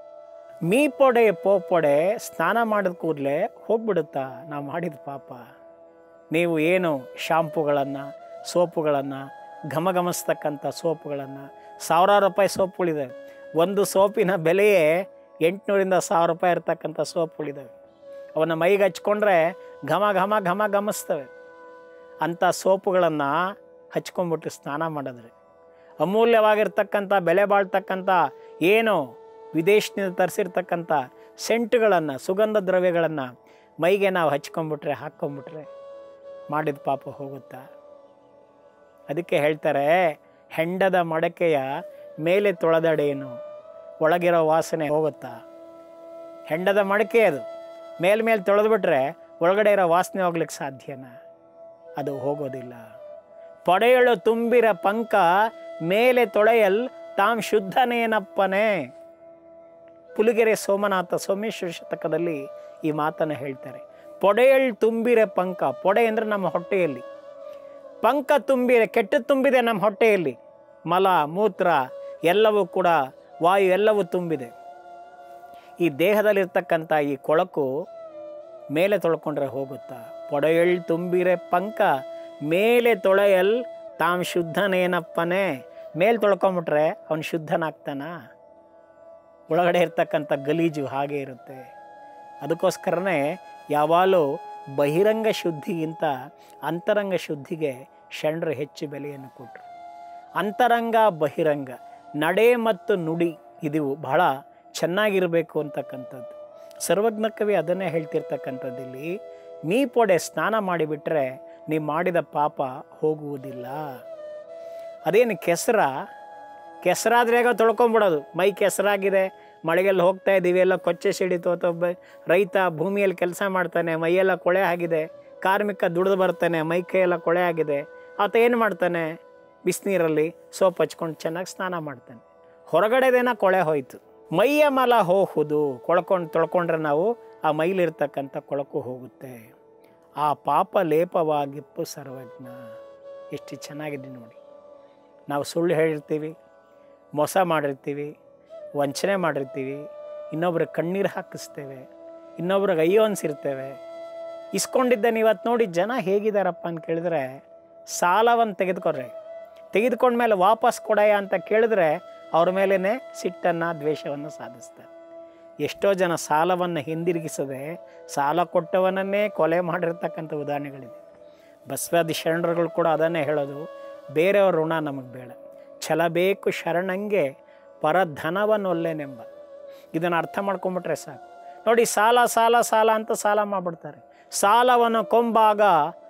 ಮೀ ಪೊಡೆ ಪೋಪೊಡೆ ಸ್ನಾನ ಮಾಡಿದ ಕೂಡಲೇ ಹೋಗ್ಬಿಡುತ್ತಾ ನಾವು ಮಾಡಿದ ಪಾಪ ನೀವು ಏನು ಶಾಂಪುಗಳನ್ನು ಸೋಪುಗಳನ್ನು ಘಮಘಮಿಸ್ತಕ್ಕಂಥ ಸೋಪುಗಳನ್ನು ಸಾವಿರಾರು ರೂಪಾಯಿ ಸೋಪುಗಳಿದ್ದಾವೆ ಒಂದು ಸೋಪಿನ ಬೆಲೆಯೇ ಎಂಟುನೂರಿಂದ ಸಾವಿರ ರೂಪಾಯಿ ಇರ್ತಕ್ಕಂಥ ಸೋಪುಗಳಿದ್ದಾವೆ ಅವನ್ನ ಮೈಗೆ ಹಚ್ಕೊಂಡ್ರೆ ಘಮ ಘಮ ಘಮ ಘಮಿಸ್ತವೆ ಅಂಥ ಸೋಪುಗಳನ್ನು ಹಚ್ಕೊಂಡ್ಬಿಟ್ಟು ಸ್ನಾನ ಮಾಡಿದ್ರೆ ಅಮೂಲ್ಯವಾಗಿರ್ತಕ್ಕಂಥ ಬೆಲೆ ಬಾಳ್ತಕ್ಕಂಥ ಏನು ವಿದೇಶದಿಂದ ತರಿಸಿರ್ತಕ್ಕಂಥ ಸೆಂಟುಗಳನ್ನು ಸುಗಂಧ ದ್ರವ್ಯಗಳನ್ನು ಮೈಗೆ ನಾವು ಹಚ್ಕೊಂಡ್ಬಿಟ್ರೆ ಹಾಕ್ಕೊಂಬಿಟ್ರೆ ಮಾಡಿದ ಪಾಪ ಹೋಗುತ್ತಾ ಅದಕ್ಕೆ ಹೇಳ್ತಾರೆ ಹೆಂಡದ ಮಡಕೆಯ ಮೇಲೆ ತೊಳೆದಡೇನು ಒಳಗಿರೋ ವಾಸನೆ ಹೋಗುತ್ತಾ ಹೆಂಡದ ಮಡಕೆ ಅದು ಮೇಲ್ಮೇಲೆ ತೊಳೆದ್ಬಿಟ್ರೆ ಒಳಗಡೆ ಇರೋ ವಾಸನೆ ಹೋಗ್ಲಿಕ್ಕೆ ಸಾಧ್ಯನಾ ಅದು ಹೋಗೋದಿಲ್ಲ ಪೊಡೆಯಳು ತುಂಬಿರ ಪಂಕ ಮೇಲೆ ತೊಳೆಯಲ್ ತಾಮ್ ಶುದ್ಧನೇನಪ್ಪನೇ ಪುಲಿಗೆರೆ ಸೋಮನಾಥ ಸೋಮೇಶ್ವರ ಶತಕದಲ್ಲಿ ಈ ಮಾತನ್ನು ಹೇಳ್ತಾರೆ ಪೊಡೆಯಳ್ ತುಂಬಿರೆ ಪಂಕ ಪೊಡೆ ಅಂದರೆ ನಮ್ಮ ಹೊಟ್ಟೆಯಲ್ಲಿ ಪಂಕ ತುಂಬಿರೆ ಕೆಟ್ಟು ತುಂಬಿದೆ ನಮ್ಮ ಹೊಟ್ಟೆಯಲ್ಲಿ ಮಲ ಮೂತ್ರ ಎಲ್ಲವೂ ಕೂಡ ವಾಯು ಎಲ್ಲವೂ ತುಂಬಿದೆ ಈ ದೇಹದಲ್ಲಿರ್ತಕ್ಕಂಥ ಈ ಕೊಳಕು ಮೇಲೆ ತೊಳ್ಕೊಂಡ್ರೆ ಹೋಗುತ್ತಾ ಪೊಡೆಯಳ್ ತುಂಬಿರೆ ಪಂಕ ಮೇಲೆ ತೊಳೆಯಲ್ ತಾಮ್ ಶುದ್ಧನೇನಪ್ಪನೇ ಮೇಲೆ ತೊಳ್ಕೊಂಬಿಟ್ರೆ ಅವನು ಶುದ್ಧನಾಗ್ತಾನ ಒಳಗಡೆ ಇರ್ತಕ್ಕಂಥ ಗಲೀಜು ಹಾಗೆ ಇರುತ್ತೆ ಅದಕ್ಕೋಸ್ಕರನೇ ಯಾವಾಗಲೂ ಬಹಿರಂಗ ಶುದ್ಧಿಗಿಂತ ಅಂತರಂಗ ಶುದ್ಧಿಗೆ ಶರಣರು ಹೆಚ್ಚು ಬೆಲೆಯನ್ನು ಕೊಟ್ಟರು ಅಂತರಂಗ ಬಹಿರಂಗ ನಡೆ ಮತ್ತು ನುಡಿ ಇದು ಬಹಳ ಚೆನ್ನಾಗಿರಬೇಕು ಅಂತಕ್ಕಂಥದ್ದು ಸರ್ವಜ್ಞ ಕವಿ ಅದನ್ನೇ ಹೇಳ್ತಿರ್ತಕ್ಕಂಥದ್ದು ಇಲ್ಲಿ ನೀ ಪೊಡೆ ಸ್ನಾನ ಮಾಡಿಬಿಟ್ರೆ ನೀವು ಮಾಡಿದ ಪಾಪ ಹೋಗುವುದಿಲ್ಲ ಅದೇನು ಕೆಸರ ಕೆಸರಾದ್ರೆ ಹೇಗೋ ತೊಳ್ಕೊಂಬಿಡೋದು ಮೈ ಕೆಸರಾಗಿದೆ ಮಳೆಗೆಲ್ಲ ಹೋಗ್ತಾ ಇದ್ದೀವಿ ಎಲ್ಲ ಕೊಚ್ಚೆ ಸಿಡಿತು ಅಥವಾ ಒಬ್ಬ ರೈತ ಭೂಮಿಯಲ್ಲಿ ಕೆಲಸ ಮಾಡ್ತಾನೆ ಮೈಯೆಲ್ಲ ಕೊಳೆ ಆಗಿದೆ ಕಾರ್ಮಿಕ ದುಡಿದು ಬರ್ತಾನೆ ಮೈ ಕೈಯೆಲ್ಲ ಕೊಳೆ ಆಗಿದೆ ಆತ ಏನು ಮಾಡ್ತಾನೆ ಬಿಸಿನೀರಲ್ಲಿ ಸೋಪ್ ಹಚ್ಕೊಂಡು ಚೆನ್ನಾಗಿ ಸ್ನಾನ ಮಾಡ್ತಾನೆ ಹೊರಗಡೆದೇನ ಕೊಳೆ ಹೋಯ್ತು ಮೈಯ ಮಲ ಹೋಗುದು ಕೊಳ್ಕೊಂಡು ತೊಳ್ಕೊಂಡ್ರೆ ನಾವು ಆ ಮೈಲಿರ್ತಕ್ಕಂಥ ಕೊಳಕು ಹೋಗುತ್ತೆ ಆ ಪಾಪ ಲೇಪವಾಗಿಪ್ಪು ಸರ್ವಜ್ಞ ಎಷ್ಟು ಚೆನ್ನಾಗಿದೆ ನೋಡಿ ನಾವು ಸುಳ್ಳು ಹೇಳಿರ್ತೀವಿ ಮೋಸ ಮಾಡಿರ್ತೀವಿ ವಂಚನೆ ಮಾಡಿರ್ತೀವಿ ಇನ್ನೊಬ್ರ ಕಣ್ಣೀರು ಹಾಕಿಸ್ತೇವೆ ಇನ್ನೊಬ್ರಿಗೆ ಅಯ್ಯೋ ಅನ್ಸಿರ್ತೇವೆ ಇಸ್ಕೊಂಡಿದ್ದೆ ಇವತ್ತು ನೋಡಿ ಜನ ಹೇಗಿದ್ದಾರಪ್ಪ ಅಂತ ಕೇಳಿದ್ರೆ ಸಾಲವನ್ನು ತೆಗೆದುಕೊಡ್ರೆ ತೆಗೆದುಕೊಂಡ್ಮೇಲೆ ವಾಪಸ್ ಕೊಡಯ್ಯ ಅಂತ ಕೇಳಿದ್ರೆ ಅವ್ರ ಮೇಲೇ ಸಿಟ್ಟನ್ನು ದ್ವೇಷವನ್ನು ಸಾಧಿಸ್ತಾರೆ ಎಷ್ಟೋ ಜನ ಸಾಲವನ್ನು ಹಿಂದಿರುಗಿಸದೆ ಸಾಲ ಕೊಟ್ಟವನನ್ನೇ ಕೊಲೆ ಮಾಡಿರ್ತಕ್ಕಂಥ ಉದಾಹರಣೆಗಳಿದೆ ಬಸವಾದಿ ಶರಣರುಗಳು ಕೂಡ ಅದನ್ನೇ ಹೇಳೋದು ಬೇರೆಯವ್ರ ಋಣ ನಮಗೆ ಬೇಡ ಛಲ ಬೇಕು ಶರಣಂಗೆ ಪರಧನವನ್ನೊಲ್ಲೆನೆಂಬ ಇದನ್ನು ಅರ್ಥ ಮಾಡ್ಕೊಂಬಿಟ್ರೆ ಸಾಕು ನೋಡಿ ಸಾಲ ಸಾಲ ಸಾಲ ಅಂತ ಸಾಲ ಮಾಡಿಬಿಡ್ತಾರೆ ಸಾಲವನ್ನು ಕೊಂಬಾಗ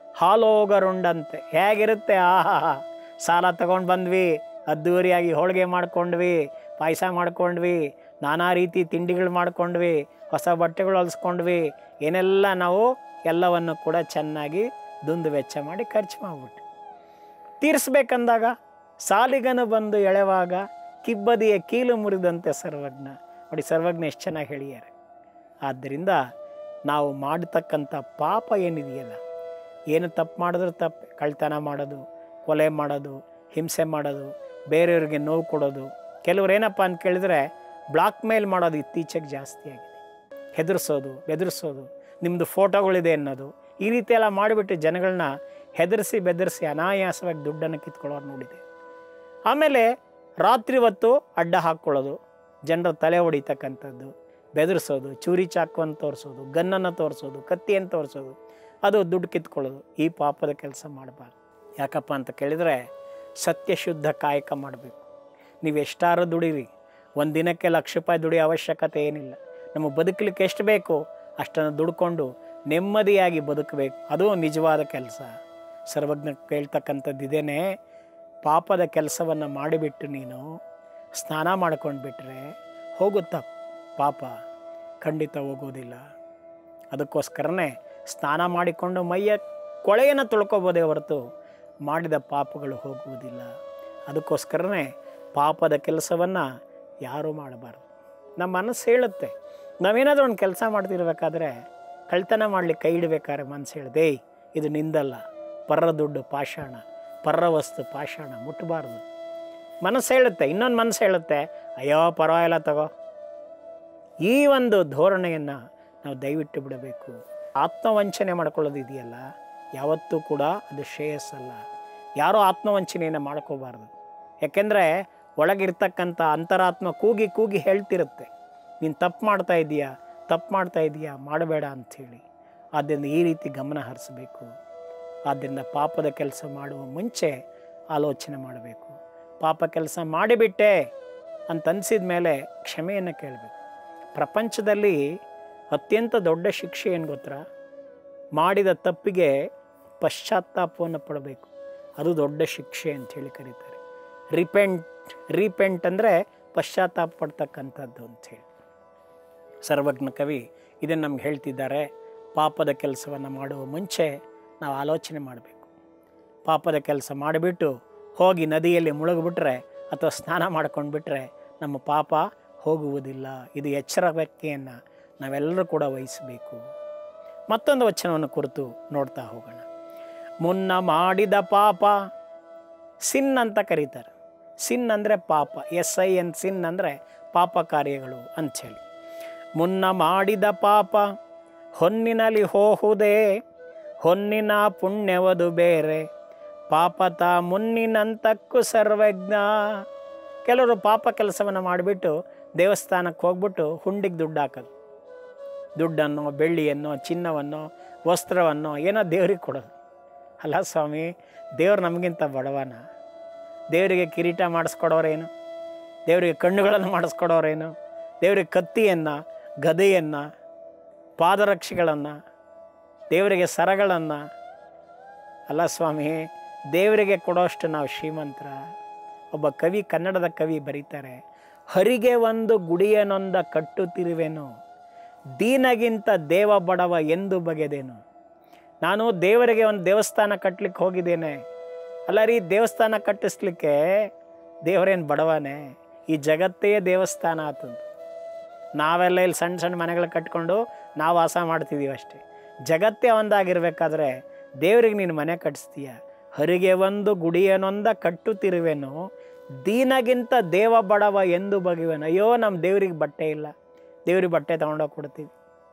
ಹಾಲೋಗರುಂಡಂತೆ ಹೇಗಿರುತ್ತೆ ಆಹಾ ಸಾಲ ತಗೊಂಡು ಬಂದ್ವಿ ಅದ್ದೂರಿಯಾಗಿ ಹೋಳಿಗೆ ಮಾಡ್ಕೊಂಡ್ವಿ ಪಾಯಸ ಮಾಡ್ಕೊಂಡ್ವಿ ನಾನಾ ರೀತಿ ತಿಂಡಿಗಳು ಮಾಡ್ಕೊಂಡ್ವಿ ಹೊಸ ಬಟ್ಟೆಗಳು ಹೊಲಿಸ್ಕೊಂಡ್ವಿ ಏನೆಲ್ಲ ನಾವು ಎಲ್ಲವನ್ನು ಕೂಡ ಚೆನ್ನಾಗಿ ದುಂದು ವೆಚ್ಚ ಮಾಡಿ ಖರ್ಚು ಮಾಡಿಬಿಟ್ಟು ತೀರಿಸ್ಬೇಕಂದಾಗ ಸಾಲಿಗನು ಬಂದು ಎಳೆವಾಗ ಕಿಬ್ಬದಿಯ ಕೀಲು ಮುರಿದಂತೆ ಸರ್ವಜ್ಞ ನೋಡಿ ಸರ್ವಜ್ಞ ಎಷ್ಟು ಚೆನ್ನಾಗಿ ಹೇಳಿದ್ದಾರೆ ಆದ್ದರಿಂದ ನಾವು ಮಾಡತಕ್ಕಂಥ ಪಾಪ ಏನಿದೆಯಲ್ಲ ಏನು ತಪ್ಪು ಮಾಡಿದ್ರು ತಪ್ಪು ಕಳ್ತನ ಮಾಡೋದು ಕೊಲೆ ಮಾಡೋದು ಹಿಂಸೆ ಮಾಡೋದು ಬೇರೆಯವ್ರಿಗೆ ನೋವು ಕೊಡೋದು ಕೆಲವ್ರು ಏನಪ್ಪ ಅಂತ ಕೇಳಿದ್ರೆ ಬ್ಲಾಕ್ ಮೇಲ್ ಮಾಡೋದು ಇತ್ತೀಚೆಗೆ ಜಾಸ್ತಿ ಆಗಿದೆ ಹೆದರ್ಸೋದು ಬೆದರಿಸೋದು ನಿಮ್ಮದು ಫೋಟೋಗಳಿದೆ ಅನ್ನೋದು ಈ ರೀತಿ ಎಲ್ಲ ಮಾಡಿಬಿಟ್ಟು ಜನಗಳನ್ನ ಹೆದರಿಸಿ ಬೆದರಿಸಿ ಅನಾಯಾಸವಾಗಿ ದುಡ್ಡನ್ನು ಕಿತ್ಕೊಳ್ಳೋರು ನೋಡಿದೆ ಆಮೇಲೆ ರಾತ್ರಿ ಹೊತ್ತು ಅಡ್ಡ ಹಾಕ್ಕೊಳ್ಳೋದು ಜನರ ತಲೆ ಹೊಡಿತಕ್ಕಂಥದ್ದು ಬೆದರಿಸೋದು ಚೂರಿ ಚಾಕುವನ್ನು ತೋರಿಸೋದು ಗನ್ನನ್ನು ತೋರಿಸೋದು ಕತ್ತಿಯನ್ನು ತೋರಿಸೋದು ಅದು ದುಡ್ಡು ಕಿತ್ಕೊಳ್ಳೋದು ಈ ಪಾಪದ ಕೆಲಸ ಮಾಡಬಾರ್ದು ಯಾಕಪ್ಪ ಅಂತ ಕೇಳಿದರೆ ಸತ್ಯಶುದ್ಧ ಕಾಯಕ ಮಾಡಬೇಕು ನೀವು ಎಷ್ಟಾರು ದುಡೀರಿ ಒಂದು ದಿನಕ್ಕೆ ಲಕ್ಷ ರೂಪಾಯಿ ದುಡಿಯೋ ಅವಶ್ಯಕತೆ ಏನಿಲ್ಲ ನಮ್ಮ ಬದುಕಲಿಕ್ಕೆ ಎಷ್ಟು ಬೇಕು ಅಷ್ಟನ್ನು ದುಡ್ಕೊಂಡು ನೆಮ್ಮದಿಯಾಗಿ ಬದುಕಬೇಕು ಅದು ನಿಜವಾದ ಕೆಲಸ ಸರ್ವಜ್ಞ ಕೇಳ್ತಕ್ಕಂಥದ್ದು ಇದೇನೆ ಪಾಪದ ಕೆಲಸವನ್ನು ಮಾಡಿಬಿಟ್ಟು ನೀನು ಸ್ನಾನ ಮಾಡ್ಕೊಂಡು ಬಿಟ್ಟರೆ ಹೋಗುತ್ತಾ ಪಾಪ ಖಂಡಿತ ಹೋಗೋದಿಲ್ಲ ಅದಕ್ಕೋಸ್ಕರನೇ ಸ್ನಾನ ಮಾಡಿಕೊಂಡು ಮೈಯ ಕೊಳೆಯನ್ನು ತೊಳ್ಕೊಬೋದೇ ಹೊರತು ಮಾಡಿದ ಪಾಪಗಳು ಹೋಗುವುದಿಲ್ಲ ಅದಕ್ಕೋಸ್ಕರನೇ ಪಾಪದ ಕೆಲಸವನ್ನು ಯಾರೂ ಮಾಡಬಾರ್ದು ನಮ್ಮ ಮನಸ್ಸು ಹೇಳುತ್ತೆ ನಾವೇನಾದರೂ ಒಂದು ಕೆಲಸ ಮಾಡ್ತಿರ್ಬೇಕಾದ್ರೆ ಕಳ್ತನ ಮಾಡಲಿಕ್ಕೆ ಕೈ ಇಡಬೇಕಾದ್ರೆ ಮನಸ್ಸು ಹೇಳಿದೆ ಏಯ್ ಇದು ನಿಂದಲ್ಲ ಪರ್ರ ದುಡ್ಡು ಪಾಷಾಣ ಪರ್ರ ವಸ್ತು ಪಾಷಾಣ ಮುಟ್ಟಬಾರ್ದು ಮನಸ್ಸು ಹೇಳುತ್ತೆ ಇನ್ನೊಂದು ಮನಸ್ಸು ಹೇಳುತ್ತೆ ಅಯ್ಯೋ ಪರವಾಗಿಲ್ಲ ತಗೋ ಈ ಒಂದು ಧೋರಣೆಯನ್ನು ನಾವು ದಯವಿಟ್ಟು ಬಿಡಬೇಕು ಆತ್ಮವಂಚನೆ ಮಾಡ್ಕೊಳ್ಳೋದು ಇದೆಯಲ್ಲ ಯಾವತ್ತೂ ಕೂಡ ಅದು ಶ್ರೇಯಸ್ಸಲ್ಲ ಯಾರೂ ಆತ್ಮವಂಚನೆಯನ್ನು ಮಾಡ್ಕೋಬಾರ್ದು ಯಾಕೆಂದರೆ ಒಳಗಿರ್ತಕ್ಕಂಥ ಅಂತರಾತ್ಮ ಕೂಗಿ ಕೂಗಿ ಹೇಳ್ತಿರುತ್ತೆ ನೀನು ತಪ್ಪು ಮಾಡ್ತಾ ಇದೀಯಾ ತಪ್ಪು ಮಾಡ್ತಾ ಇದೀಯಾ ಮಾಡಬೇಡ ಅಂಥೇಳಿ ಆದ್ದರಿಂದ ಈ ರೀತಿ ಗಮನ ಹರಿಸಬೇಕು ಆದ್ದರಿಂದ ಪಾಪದ ಕೆಲಸ ಮಾಡುವ ಮುಂಚೆ ಆಲೋಚನೆ ಮಾಡಬೇಕು ಪಾಪ ಕೆಲಸ ಮಾಡಿಬಿಟ್ಟೆ ಅಂತ ಅನಿಸಿದ ಮೇಲೆ ಕ್ಷಮೆಯನ್ನು ಕೇಳಬೇಕು ಪ್ರಪಂಚದಲ್ಲಿ ಅತ್ಯಂತ ದೊಡ್ಡ ಶಿಕ್ಷೆ ಏನು ಗೊತ್ತಾ ಮಾಡಿದ ತಪ್ಪಿಗೆ ಪಶ್ಚಾತ್ತಾಪವನ್ನು ಪಡಬೇಕು ಅದು ದೊಡ್ಡ ಶಿಕ್ಷೆ ಅಂಥೇಳಿ ಕರೀತಾರೆ ರಿಪೆಂಟ್ ರೀಪೆಂಟ್ ಅಂದರೆ ಪಶ್ಚಾತ್ತಾಪ ಪಡ್ತಕ್ಕಂಥದ್ದು ಅಂಥೇಳಿ ಸರ್ವಜ್ಞ ಕವಿ ಇದನ್ನು ನಮ್ಗೆ ಹೇಳ್ತಿದ್ದಾರೆ ಪಾಪದ ಕೆಲಸವನ್ನು ಮಾಡುವ ಮುಂಚೆ ನಾವು ಆಲೋಚನೆ ಮಾಡಬೇಕು ಪಾಪದ ಕೆಲಸ ಮಾಡಿಬಿಟ್ಟು ಹೋಗಿ ನದಿಯಲ್ಲಿ ಮುಳುಗಿಬಿಟ್ರೆ ಅಥವಾ ಸ್ನಾನ ಮಾಡ್ಕೊಂಡು ಬಿಟ್ಟರೆ ನಮ್ಮ ಪಾಪ ಹೋಗುವುದಿಲ್ಲ ಇದು ಎಚ್ಚರಿಕೆಯನ್ನು ನಾವೆಲ್ಲರೂ ಕೂಡ ವಹಿಸಬೇಕು ಮತ್ತೊಂದು ವಚನವನ್ನು ಕುರಿತು ನೋಡ್ತಾ ಹೋಗೋಣ ಮುನ್ನ ಮಾಡಿದ ಪಾಪ ಸಿನ್ ಅಂತ ಕರೀತಾರೆ ಸಿನ್ ಅಂದರೆ ಪಾಪ ಎಸ್ ಐ ಎನ್ ಸಿನ್ ಅಂದರೆ ಪಾಪ ಕಾರ್ಯಗಳು ಅಂಥೇಳಿ ಮುನ್ನ ಮಾಡಿದ ಪಾಪ ಹೊನ್ನಿನಲ್ಲಿ ಹೋಹುದೇ ಹೊನ್ನಿನ ಪುಣ್ಯವದು ಬೇರೆ ಪಾಪತ ಮುನ್ನಿನಂತಕ್ಕೂ ಸರ್ವಜ್ಞ ಕೆಲವರು ಪಾಪ ಕೆಲಸವನ್ನು ಮಾಡಿಬಿಟ್ಟು ದೇವಸ್ಥಾನಕ್ಕೆ ಹೋಗ್ಬಿಟ್ಟು ಹುಂಡಿಗೆ ದುಡ್ಡು ಹಾಕೋದು ದುಡ್ಡನ್ನು ಬೆಳ್ಳಿಯನ್ನು ಚಿನ್ನವನ್ನು ವಸ್ತ್ರವನ್ನು ಏನೋ ದೇವ್ರಿಗೆ ಕೊಡೋದು ಅಲ್ಲ ಸ್ವಾಮಿ ದೇವ್ರು ನಮಗಿಂತ ಬಡವನ ದೇವರಿಗೆ ಕಿರೀಟ ಮಾಡಿಸ್ಕೊಡೋರೇನು ದೇವರಿಗೆ ಕಣ್ಣುಗಳನ್ನು ಮಾಡಿಸ್ಕೊಡೋರೇನು ದೇವರಿಗೆ ಕತ್ತಿಯನ್ನು ಗದೆಯನ್ನು ಪಾದರಕ್ಷೆಗಳನ್ನು ದೇವರಿಗೆ ಸರಗಳನ್ನು ಅಲ್ಲ ಸ್ವಾಮಿ ದೇವರಿಗೆ ಕೊಡೋಷ್ಟು ನಾವು ಶ್ರೀಮಂತರ ಒಬ್ಬ ಕವಿ ಕನ್ನಡದ ಕವಿ ಬರೀತಾರೆ ಹರಿಗೆ ಒಂದು ಗುಡಿಯನೊಂದ ಕಟ್ಟುತ್ತಿರುವೆನು ದೀನಗಿಂತ ದೇವ ಬಡವ ಎಂದು ಬಗೆದೇನು ನಾನು ದೇವರಿಗೆ ಒಂದು ದೇವಸ್ಥಾನ ಕಟ್ಟಲಿಕ್ಕೆ ಹೋಗಿದ್ದೇನೆ ಅಲ್ಲ ರೀ ದೇವಸ್ಥಾನ ಕಟ್ಟಿಸ್ಲಿಕ್ಕೆ ದೇವರೇನು ಬಡವನೇ ಈ ಜಗತ್ತೇ ದೇವಸ್ಥಾನ ಆತು ನಾವೆಲ್ಲ ಇಲ್ಲಿ ಸಣ್ಣ ಸಣ್ಣ ಮನೆಗಳು ಕಟ್ಕೊಂಡು ನಾವು ವಾಸ ಮಾಡ್ತಿದ್ದೀವಿ ಅಷ್ಟೇ ಜಗತ್ತೇ ಒಂದಾಗಿರ್ಬೇಕಾದ್ರೆ ದೇವ್ರಿಗೆ ನೀನು ಮನೆ ಕಟ್ಟಿಸ್ತೀಯ ಹರಿಗೆ ಒಂದು ಗುಡಿಯನೊಂದ ಕಟ್ಟುತ್ತಿರುವೆನು ದೀನಗಿಂತ ದೇವ ಬಡವ ಎಂದು ಬಗೆವೆನು ಅಯ್ಯೋ ನಮ್ಮ ದೇವ್ರಿಗೆ ಬಟ್ಟೆ ಇಲ್ಲ ದೇವ್ರಿಗೆ ಬಟ್ಟೆ ತೊಗೊಂಡೋಗಿ ಕೊಡ್ತೀವಿ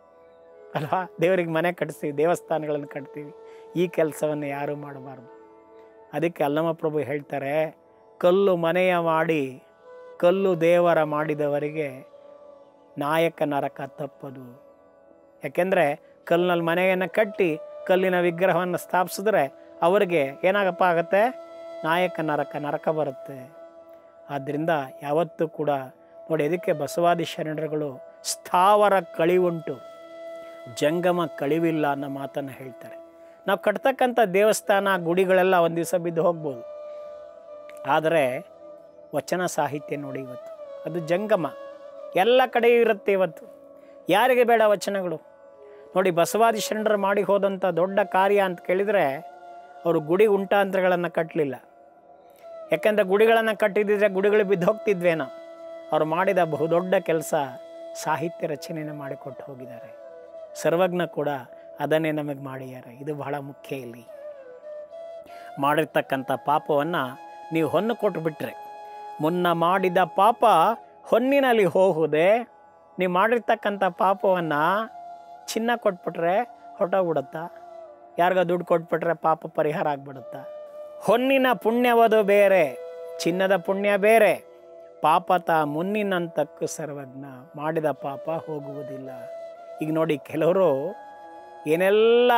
ಅಲ್ವಾ ದೇವರಿಗೆ ಮನೆ ಕಟ್ಟಿಸ್ತೀವಿ ದೇವಸ್ಥಾನಗಳನ್ನು ಕಟ್ತೀವಿ ಈ ಕೆಲಸವನ್ನು ಯಾರೂ ಮಾಡಬಾರ್ದು ಅದಕ್ಕೆ ಅಲ್ಲಮ ಪ್ರಭು ಹೇಳ್ತಾರೆ ಕಲ್ಲು ಮನೆಯ ಮಾಡಿ ಕಲ್ಲು ದೇವರ ಮಾಡಿದವರಿಗೆ ನಾಯಕ ನರಕ ತಪ್ಪದು ಯಾಕೆಂದರೆ ಕಲ್ಲಿನಲ್ಲಿ ಮನೆಯನ್ನು ಕಟ್ಟಿ ಕಲ್ಲಿನ ವಿಗ್ರಹವನ್ನು ಸ್ಥಾಪಿಸಿದ್ರೆ ಅವರಿಗೆ ಏನಾಗಪ್ಪ ಆಗತ್ತೆ ನಾಯಕ ನರಕ ನರಕ ಬರುತ್ತೆ ಆದ್ದರಿಂದ ಯಾವತ್ತೂ ಕೂಡ ನೋಡಿ ಅದಕ್ಕೆ ಬಸವಾದಿ ಶರಣರುಗಳು ಸ್ಥಾವರ ಕಳಿವುಂಟು ಜಂಗಮ ಕಳಿವಿಲ್ಲ ಅನ್ನೋ ಮಾತನ್ನು ಹೇಳ್ತಾರೆ ನಾವು ಕಟ್ತಕ್ಕಂಥ ದೇವಸ್ಥಾನ ಗುಡಿಗಳೆಲ್ಲ ಒಂದು ದಿವಸ ಬಿದ್ದು ಹೋಗ್ಬೋದು ಆದರೆ ವಚನ ಸಾಹಿತ್ಯ ನೋಡಿ ಇವತ್ತು ಅದು ಜಂಗಮ ಎಲ್ಲ ಕಡೆಯೂ ಇರುತ್ತೆ ಇವತ್ತು ಯಾರಿಗೆ ಬೇಡ ವಚನಗಳು ನೋಡಿ ಬಸವಾದಿ ಶರಣರು ಮಾಡಿ ಹೋದಂಥ ದೊಡ್ಡ ಕಾರ್ಯ ಅಂತ ಕೇಳಿದರೆ ಅವರು ಗುಡಿ ಉಂಟಾಂತರಗಳನ್ನು ಕಟ್ಟಲಿಲ್ಲ ಯಾಕೆಂದರೆ ಗುಡಿಗಳನ್ನು ಕಟ್ಟಿದ್ದಿದ್ರೆ ಗುಡಿಗಳು ಬಿದ್ದು ಹೋಗ್ತಿದ್ವೇನೋ ಅವರು ಮಾಡಿದ ಬಹುದೊಡ್ಡ ಕೆಲಸ ಸಾಹಿತ್ಯ ರಚನೆಯನ್ನು ಮಾಡಿಕೊಟ್ಟು ಹೋಗಿದ್ದಾರೆ ಸರ್ವಜ್ಞ ಕೂಡ ಅದನ್ನೇ ನಮಗೆ ಮಾಡಿದ್ದಾರೆ ಇದು ಬಹಳ ಮುಖ್ಯ ಇಲ್ಲಿ ಮಾಡಿರ್ತಕ್ಕಂಥ ಪಾಪವನ್ನು ನೀವು ಹೊನ್ನು ಕೊಟ್ಟುಬಿಟ್ರೆ ಮುನ್ನ ಮಾಡಿದ ಪಾಪ ಹೊನ್ನಿನಲ್ಲಿ ಹೋಗುವುದೇ ನೀವು ಮಾಡಿರ್ತಕ್ಕಂಥ ಪಾಪವನ್ನು ಚಿನ್ನ ಕೊಟ್ಬಿಟ್ರೆ ಹೊರಟೋಗ್ಬಿಡುತ್ತಾ ಯಾರಿಗ ದುಡ್ಡು ಕೊಟ್ಬಿಟ್ರೆ ಪಾಪ ಪರಿಹಾರ ಆಗ್ಬಿಡುತ್ತಾ ಹೊನ್ನಿನ ಪುಣ್ಯವದು ಬೇರೆ ಚಿನ್ನದ ಪುಣ್ಯ ಬೇರೆ ಪಾಪತ ಮುನ್ನಿನಂತಕ್ಕೂ ಸರ್ವಜ್ಞ ಮಾಡಿದ ಪಾಪ ಹೋಗುವುದಿಲ್ಲ ಈಗ ನೋಡಿ ಕೆಲವರು ಏನೆಲ್ಲ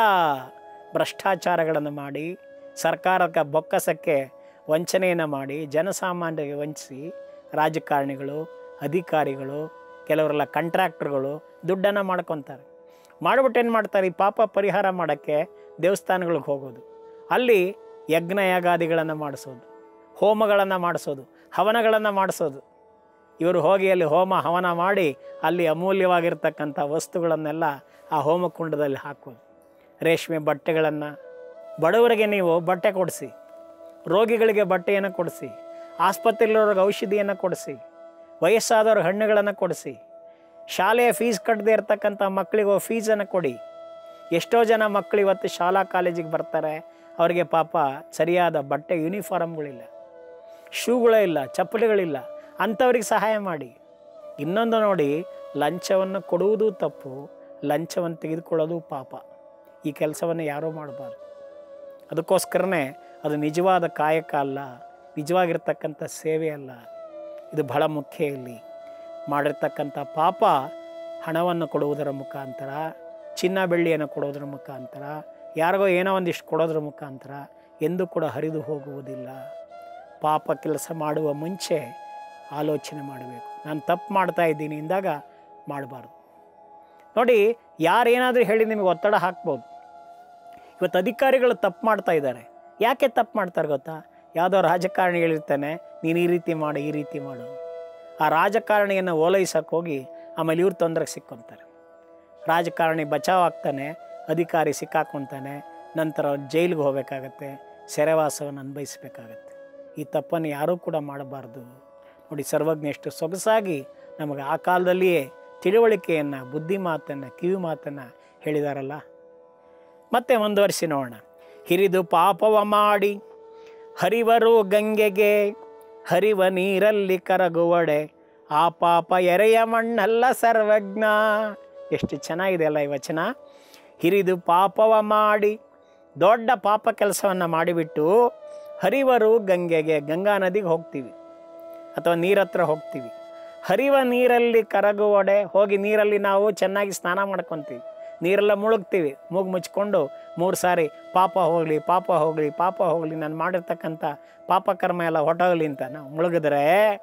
ಭ್ರಷ್ಟಾಚಾರಗಳನ್ನು ಮಾಡಿ ಸರ್ಕಾರಕ್ಕೆ ಬೊಕ್ಕಸಕ್ಕೆ ವಂಚನೆಯನ್ನು ಮಾಡಿ ಜನಸಾಮಾನ್ಯರಿಗೆ ವಂಚಿಸಿ ರಾಜಕಾರಣಿಗಳು ಅಧಿಕಾರಿಗಳು ಕೆಲವರೆಲ್ಲ ಕಾಂಟ್ರಾಕ್ಟರ್ಗಳು ದುಡ್ಡನ್ನು ಮಾಡ್ಕೊತಾರೆ ಮಾಡಿಬಿಟ್ಟು ಏನು ಮಾಡ್ತಾರೆ ಈ ಪಾಪ ಪರಿಹಾರ ಮಾಡೋಕ್ಕೆ ದೇವಸ್ಥಾನಗಳಿಗೆ ಹೋಗೋದು ಅಲ್ಲಿ ಯಜ್ಞ ಯಾಗಾದಿಗಳನ್ನು ಮಾಡಿಸೋದು ಹೋಮಗಳನ್ನು ಮಾಡಿಸೋದು ಹವನಗಳನ್ನು ಮಾಡಿಸೋದು ಇವರು ಹೋಗಿ ಅಲ್ಲಿ ಹೋಮ ಹವನ ಮಾಡಿ ಅಲ್ಲಿ ಅಮೂಲ್ಯವಾಗಿರ್ತಕ್ಕಂಥ ವಸ್ತುಗಳನ್ನೆಲ್ಲ ಆ ಹೋಮಕುಂಡದಲ್ಲಿ ಹಾಕೋದು ರೇಷ್ಮೆ ಬಟ್ಟೆಗಳನ್ನು ಬಡವರಿಗೆ ನೀವು ಬಟ್ಟೆ ಕೊಡಿಸಿ ರೋಗಿಗಳಿಗೆ ಬಟ್ಟೆಯನ್ನು ಕೊಡಿಸಿ ಆಸ್ಪತ್ರೆಯಲ್ಲಿರೋರಿಗೆ ಔಷಧಿಯನ್ನು ಕೊಡಿಸಿ ವಯಸ್ಸಾದವ್ರಿಗೆ ಹಣ್ಣುಗಳನ್ನು ಕೊಡಿಸಿ ಶಾಲೆಯ ಫೀಸ್ ಕಟ್ಟದೇ ಇರ್ತಕ್ಕಂಥ ಮಕ್ಕಳಿಗೆ ಫೀಸನ್ನು ಕೊಡಿ ಎಷ್ಟೋ ಜನ ಮಕ್ಕಳು ಇವತ್ತು ಶಾಲಾ ಕಾಲೇಜಿಗೆ ಬರ್ತಾರೆ ಅವರಿಗೆ ಪಾಪ ಸರಿಯಾದ ಬಟ್ಟೆ ಯೂನಿಫಾರ್ಮ್ಗಳಿಲ್ಲ ಶೂಗಳೇ ಇಲ್ಲ ಚಪ್ಪಲಿಗಳಿಲ್ಲ ಅಂಥವ್ರಿಗೆ ಸಹಾಯ ಮಾಡಿ ಇನ್ನೊಂದು ನೋಡಿ ಲಂಚವನ್ನು ಕೊಡುವುದು ತಪ್ಪು ಲಂಚವನ್ನು ತೆಗೆದುಕೊಳ್ಳೋದು ಪಾಪ ಈ ಕೆಲಸವನ್ನು ಯಾರೂ ಮಾಡಬಾರ್ದು ಅದಕ್ಕೋಸ್ಕರನೇ ಅದು ನಿಜವಾದ ಕಾಯಕ ಅಲ್ಲ ನಿಜವಾಗಿರ್ತಕ್ಕಂಥ ಸೇವೆ ಅಲ್ಲ ಇದು ಬಹಳ ಮುಖ್ಯ ಇಲ್ಲಿ ಮಾಡಿರ್ತಕ್ಕಂಥ ಪಾಪ ಹಣವನ್ನು ಕೊಡುವುದರ ಮುಖಾಂತರ ಚಿನ್ನ ಬೆಳ್ಳಿಯನ್ನು ಕೊಡೋದ್ರ ಮುಖಾಂತರ ಯಾರಿಗೋ ಏನೋ ಒಂದಿಷ್ಟು ಕೊಡೋದ್ರ ಮುಖಾಂತರ ಎಂದೂ ಕೂಡ ಹರಿದು ಹೋಗುವುದಿಲ್ಲ ಪಾಪ ಕೆಲಸ ಮಾಡುವ ಮುಂಚೆ ಆಲೋಚನೆ ಮಾಡಬೇಕು ನಾನು ತಪ್ಪು ಮಾಡ್ತಾ ಇದ್ದೀನಿ ಇಂದಾಗ ಮಾಡಬಾರ್ದು ನೋಡಿ ಯಾರೇನಾದರೂ ಹೇಳಿ ನಿಮಗೆ ಒತ್ತಡ ಹಾಕ್ಬೋದು ಇವತ್ತು ಅಧಿಕಾರಿಗಳು ತಪ್ಪು ಮಾಡ್ತಾ ಇದ್ದಾರೆ ಯಾಕೆ ತಪ್ಪು ಮಾಡ್ತಾರೆ ಗೊತ್ತಾ ಯಾವುದೋ ರಾಜಕಾರಣಿ ಹೇಳಿರ್ತಾನೆ ನೀನು ಈ ರೀತಿ ಮಾಡು ಈ ರೀತಿ ಮಾಡು ಆ ರಾಜಕಾರಣಿಯನ್ನು ಓಲೈಸಕ್ಕೆ ಹೋಗಿ ಆಮೇಲೆ ಇವ್ರು ತೊಂದರೆಗೆ ಸಿಕ್ಕೊಂತಾರೆ ರಾಜಕಾರಣಿ ಬಚಾವ್ ಆಗ್ತಾನೆ ಅಧಿಕಾರಿ ಸಿಕ್ಕಾಕೊತಾನೆ ನಂತರ ಅವ್ನು ಜೈಲಿಗೆ ಹೋಗಬೇಕಾಗತ್ತೆ ಸೆರೆವಾಸವನ್ನು ಅನುಭವಿಸ್ಬೇಕಾಗತ್ತೆ ಈ ತಪ್ಪನ್ನು ಯಾರೂ ಕೂಡ ಮಾಡಬಾರ್ದು ನೋಡಿ ಸರ್ವಜ್ಞ ಎಷ್ಟು ಸೊಗಸಾಗಿ ನಮಗೆ ಆ ಕಾಲದಲ್ಲಿಯೇ ತಿಳುವಳಿಕೆಯನ್ನು ಬುದ್ಧಿ ಮಾತನ್ನು ಕಿವಿ ಮಾತನ್ನು ಹೇಳಿದಾರಲ್ಲ ಮತ್ತೆ ಮುಂದುವರಿಸಿ ನೋಡೋಣ ಹಿರಿದು ಪಾಪವ ಮಾಡಿ ಹರಿವರು ಗಂಗೆಗೆ ಹರಿವ ನೀರಲ್ಲಿ ಕರಗುವಡೆ ಆ ಪಾಪ ಎರೆಯ ಮಣ್ಣಲ್ಲ ಸರ್ವಜ್ಞ ಎಷ್ಟು ಚೆನ್ನಾಗಿದೆ ಅಲ್ಲ ಈ ವಚನ ಹಿರಿದು ಪಾಪವ ಮಾಡಿ ದೊಡ್ಡ ಪಾಪ ಕೆಲಸವನ್ನು ಮಾಡಿಬಿಟ್ಟು ಹರಿವರು ಗಂಗೆಗೆ ಗಂಗಾ ನದಿಗೆ ಹೋಗ್ತೀವಿ ಅಥವಾ ನೀರ ಹತ್ರ ಹೋಗ್ತೀವಿ ಹರಿವ ನೀರಲ್ಲಿ ಕರಗುವಡೆ ಹೋಗಿ ನೀರಲ್ಲಿ ನಾವು ಚೆನ್ನಾಗಿ ಸ್ನಾನ ಮಾಡ್ಕೊತೀವಿ ನೀರೆಲ್ಲ ಮುಳುಗ್ತೀವಿ ಮೂಗು ಮುಚ್ಕೊಂಡು ಮೂರು ಸಾರಿ ಪಾಪ ಹೋಗಲಿ ಪಾಪ ಹೋಗಲಿ ಪಾಪ ಹೋಗಲಿ ನಾನು ಮಾಡಿರ್ತಕ್ಕಂಥ ಪಾಪಕರ್ಮ ಎಲ್ಲ ಹೊಟ್ಟೋಗಲಿ ಅಂತ ನಾವು ಮುಳುಗಿದ್ರೆ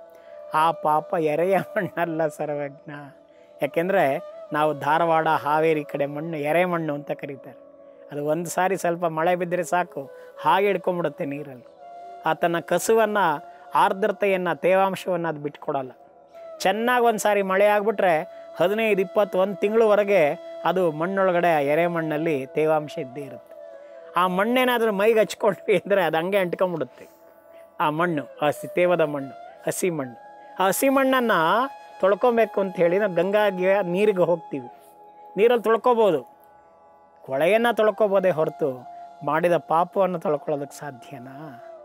ಆ ಪಾಪ ಎರೆಯ ಮಣ್ಣಲ್ಲ ಸರ್ವಜ್ಞ ಯಾಕೆಂದರೆ ನಾವು ಧಾರವಾಡ ಹಾವೇರಿ ಕಡೆ ಮಣ್ಣು ಎರೆ ಮಣ್ಣು ಅಂತ ಕರೀತಾರೆ ಅದು ಒಂದು ಸಾರಿ ಸ್ವಲ್ಪ ಮಳೆ ಬಿದ್ದರೆ ಸಾಕು ಹಾಗೆ ಹಿಡ್ಕೊಂಬಿಡುತ್ತೆ ನೀರಲ್ಲಿ ಆತನ ಕಸುವನ್ನು ಆರ್ದ್ರತೆಯನ್ನು ತೇವಾಂಶವನ್ನು ಅದು ಬಿಟ್ಕೊಡಲ್ಲ ಚೆನ್ನಾಗಿ ಒಂದು ಸಾರಿ ಮಳೆ ಆಗಿಬಿಟ್ರೆ ಹದಿನೈದು ಇಪ್ಪತ್ತು ಒಂದು ತಿಂಗಳವರೆಗೆ ಅದು ಮಣ್ಣೊಳಗಡೆ ಆ ಎರೆ ಮಣ್ಣಲ್ಲಿ ತೇವಾಂಶ ಇದ್ದೇ ಇರುತ್ತೆ ಆ ಮಣ್ಣೇನಾದರೂ ಮೈಗೆ ಹಚ್ಕೊಂಡ್ವಿ ಅಂದರೆ ಅದು ಹಂಗೆ ಅಂಟ್ಕೊಂಬಿಡುತ್ತೆ ಆ ಮಣ್ಣು ಹಸಿ ತೇವದ ಮಣ್ಣು ಹಸಿ ಮಣ್ಣು ಆ ಹಸಿ ಮಣ್ಣನ್ನು ತೊಳ್ಕೊಬೇಕು ಅಂತ ಹೇಳಿ ನಾವು ಗಂಗಾಗೆ ನೀರಿಗೆ ಹೋಗ್ತೀವಿ ನೀರಲ್ಲಿ ತೊಳ್ಕೊಬೋದು ಕೊಳೆಯನ್ನು ತೊಳ್ಕೊಬೋದೇ ಹೊರತು ಮಾಡಿದ ಪಾಪವನ್ನು ತೊಳ್ಕೊಳ್ಳೋದಕ್ಕೆ ಸಾಧ್ಯನಾ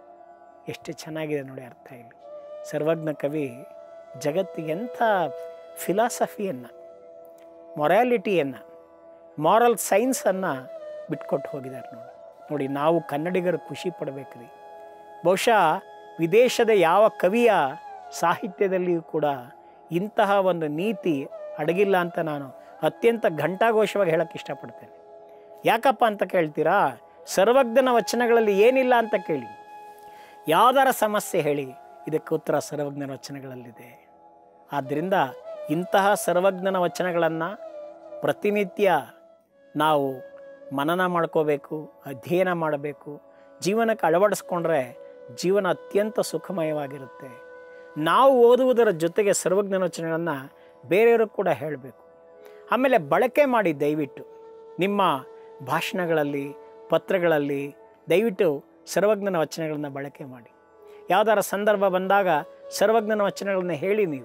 ಎಷ್ಟು ಚೆನ್ನಾಗಿದೆ ನೋಡಿ ಅರ್ಥ ಇಲ್ಲಿ ಸರ್ವಜ್ಞ ಕವಿ ಜಗತ್ತಿಗೆ ಎಂಥ ಫಿಲಾಸಫಿಯನ್ನು ಮೊರಾಲಿಟಿಯನ್ನು ಮಾರಲ್ ಸೈನ್ಸನ್ನು ಬಿಟ್ಕೊಟ್ಟು ಹೋಗಿದ್ದಾರೆ ನೋಡಿ ನೋಡಿ ನಾವು ಕನ್ನಡಿಗರು ಖುಷಿ ಪಡಬೇಕ್ರಿ ಬಹುಶಃ ವಿದೇಶದ ಯಾವ ಕವಿಯ ಸಾಹಿತ್ಯದಲ್ಲಿಯೂ ಕೂಡ ಇಂತಹ ಒಂದು ನೀತಿ ಅಡಗಿಲ್ಲ ಅಂತ ನಾನು ಅತ್ಯಂತ ಘಂಟಾಘೋಷವಾಗಿ ಹೇಳಕ್ಕೆ ಇಷ್ಟಪಡ್ತೇನೆ ಯಾಕಪ್ಪ ಅಂತ ಕೇಳ್ತೀರಾ ಸರ್ವಜ್ಞನ ವಚನಗಳಲ್ಲಿ ಏನಿಲ್ಲ ಅಂತ ಕೇಳಿ ಯಾವ್ದಾರ ಸಮಸ್ಯೆ ಹೇಳಿ ಇದಕ್ಕೆ ಉತ್ತರ ಸರ್ವಜ್ಞನ ವಚನಗಳಲ್ಲಿದೆ ಆದ್ದರಿಂದ ಇಂತಹ ಸರ್ವಜ್ಞನ ವಚನಗಳನ್ನು ಪ್ರತಿನಿತ್ಯ ನಾವು ಮನನ ಮಾಡ್ಕೋಬೇಕು ಅಧ್ಯಯನ ಮಾಡಬೇಕು ಜೀವನಕ್ಕೆ ಅಳವಡಿಸ್ಕೊಂಡ್ರೆ ಜೀವನ ಅತ್ಯಂತ ಸುಖಮಯವಾಗಿರುತ್ತೆ ನಾವು ಓದುವುದರ ಜೊತೆಗೆ ಸರ್ವಜ್ಞನ ವಚನಗಳನ್ನು ಬೇರೆಯವರು ಕೂಡ ಹೇಳಬೇಕು ಆಮೇಲೆ ಬಳಕೆ ಮಾಡಿ ದಯವಿಟ್ಟು ನಿಮ್ಮ ಭಾಷಣಗಳಲ್ಲಿ ಪತ್ರಗಳಲ್ಲಿ ದಯವಿಟ್ಟು ಸರ್ವಜ್ಞನ ವಚನಗಳನ್ನು ಬಳಕೆ ಮಾಡಿ ಯಾವ್ದಾರ ಸಂದರ್ಭ ಬಂದಾಗ ಸರ್ವಜ್ಞನ ವಚನಗಳನ್ನು ಹೇಳಿ ನೀವು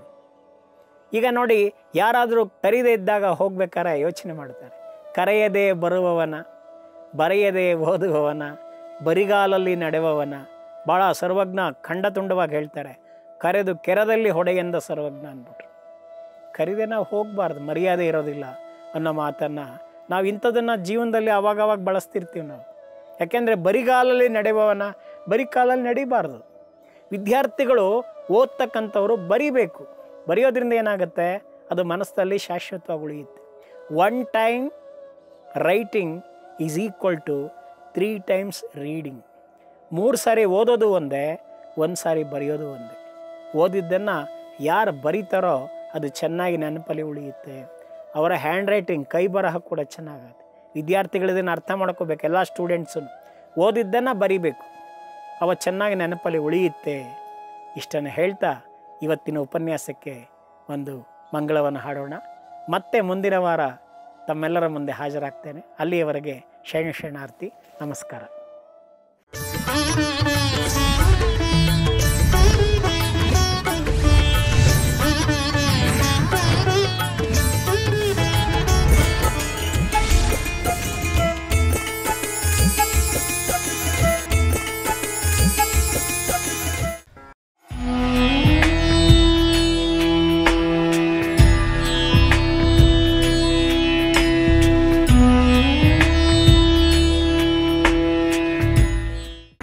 ಈಗ ನೋಡಿ ಯಾರಾದರೂ ಕರೀದೇ ಇದ್ದಾಗ ಹೋಗ್ಬೇಕಾರೆ ಯೋಚನೆ ಮಾಡ್ತಾರೆ ಕರೆಯದೆ ಬರುವವನ ಬರೆಯದೆ ಓದುವವನ ಬರಿಗಾಲಲ್ಲಿ ನಡೆವವನ ಭಾಳ ಸರ್ವಜ್ಞ ಖಂಡತುಂಡವಾಗಿ ಹೇಳ್ತಾರೆ ಕರೆದು ಕೆರದಲ್ಲಿ ಹೊಡೆಯೆಂದ ಸರ್ವಜ್ಞ ಅಂದ್ಬಿಟ್ರು ಕರೀದೆ ನಾವು ಹೋಗಬಾರ್ದು ಮರ್ಯಾದೆ ಇರೋದಿಲ್ಲ ಅನ್ನೋ ಮಾತನ್ನು ನಾವು ಇಂಥದನ್ನು ಜೀವನದಲ್ಲಿ ಅವಾಗವಾಗ ಬಳಸ್ತಿರ್ತೀವಿ ನಾವು ಯಾಕೆಂದರೆ ಬರಿಗಾಲಲ್ಲಿ ನಡೆಯುವವನ ಬರಿ ಕಾಲಲ್ಲಿ ನಡಿಬಾರ್ದು ವಿದ್ಯಾರ್ಥಿಗಳು ಓದ್ತಕ್ಕಂಥವ್ರು ಬರಿಬೇಕು ಬರೆಯೋದ್ರಿಂದ ಏನಾಗುತ್ತೆ ಅದು ಮನಸ್ಸಲ್ಲಿ ಶಾಶ್ವತವಾಗಿ ಉಳಿಯುತ್ತೆ one time writing is equal to three times reading ಮೂರು ಸಾರಿ ಓದೋದು ಒಂದೇ ಒಂದು ಸಾರಿ ಬರೆಯೋದು ಒಂದೇ ಓದಿದ್ದನ್ನು ಯಾರು ಬರೀತಾರೋ ಅದು ಚೆನ್ನಾಗಿ ನೆನಪಲ್ಲಿ ಉಳಿಯುತ್ತೆ ಅವರ ಹ್ಯಾಂಡ್ ರೈಟಿಂಗ್ ಕೈ ಬರಹ ಕೂಡ ಚೆನ್ನಾಗುತ್ತೆ ವಿದ್ಯಾರ್ಥಿಗಳು ಇದನ್ನು ಅರ್ಥ ಮಾಡ್ಕೋಬೇಕು ಎಲ್ಲ ಸ್ಟೂಡೆಂಟ್ಸು ಓದಿದ್ದನ್ನು ಬರಿಬೇಕು ಅವ ಚೆನ್ನಾಗಿ ನೆನಪಲ್ಲಿ ಉಳಿಯುತ್ತೆ ಇಷ್ಟನ್ನು ಹೇಳ್ತಾ ಇವತ್ತಿನ ಉಪನ್ಯಾಸಕ್ಕೆ ಒಂದು ಮಂಗಳವನ್ನು ಹಾಡೋಣ ಮತ್ತೆ ಮುಂದಿನ ವಾರ ತಮ್ಮೆಲ್ಲರ ಮುಂದೆ ಹಾಜರಾಗ್ತೇನೆ ಅಲ್ಲಿಯವರೆಗೆ ಶರಣ ಶರಣಾರ್ಥಿ ನಮಸ್ಕಾರ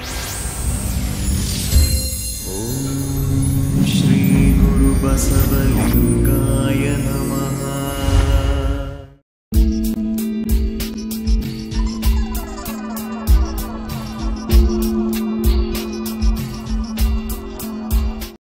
श्रीगुरुबसवलिङ्गाय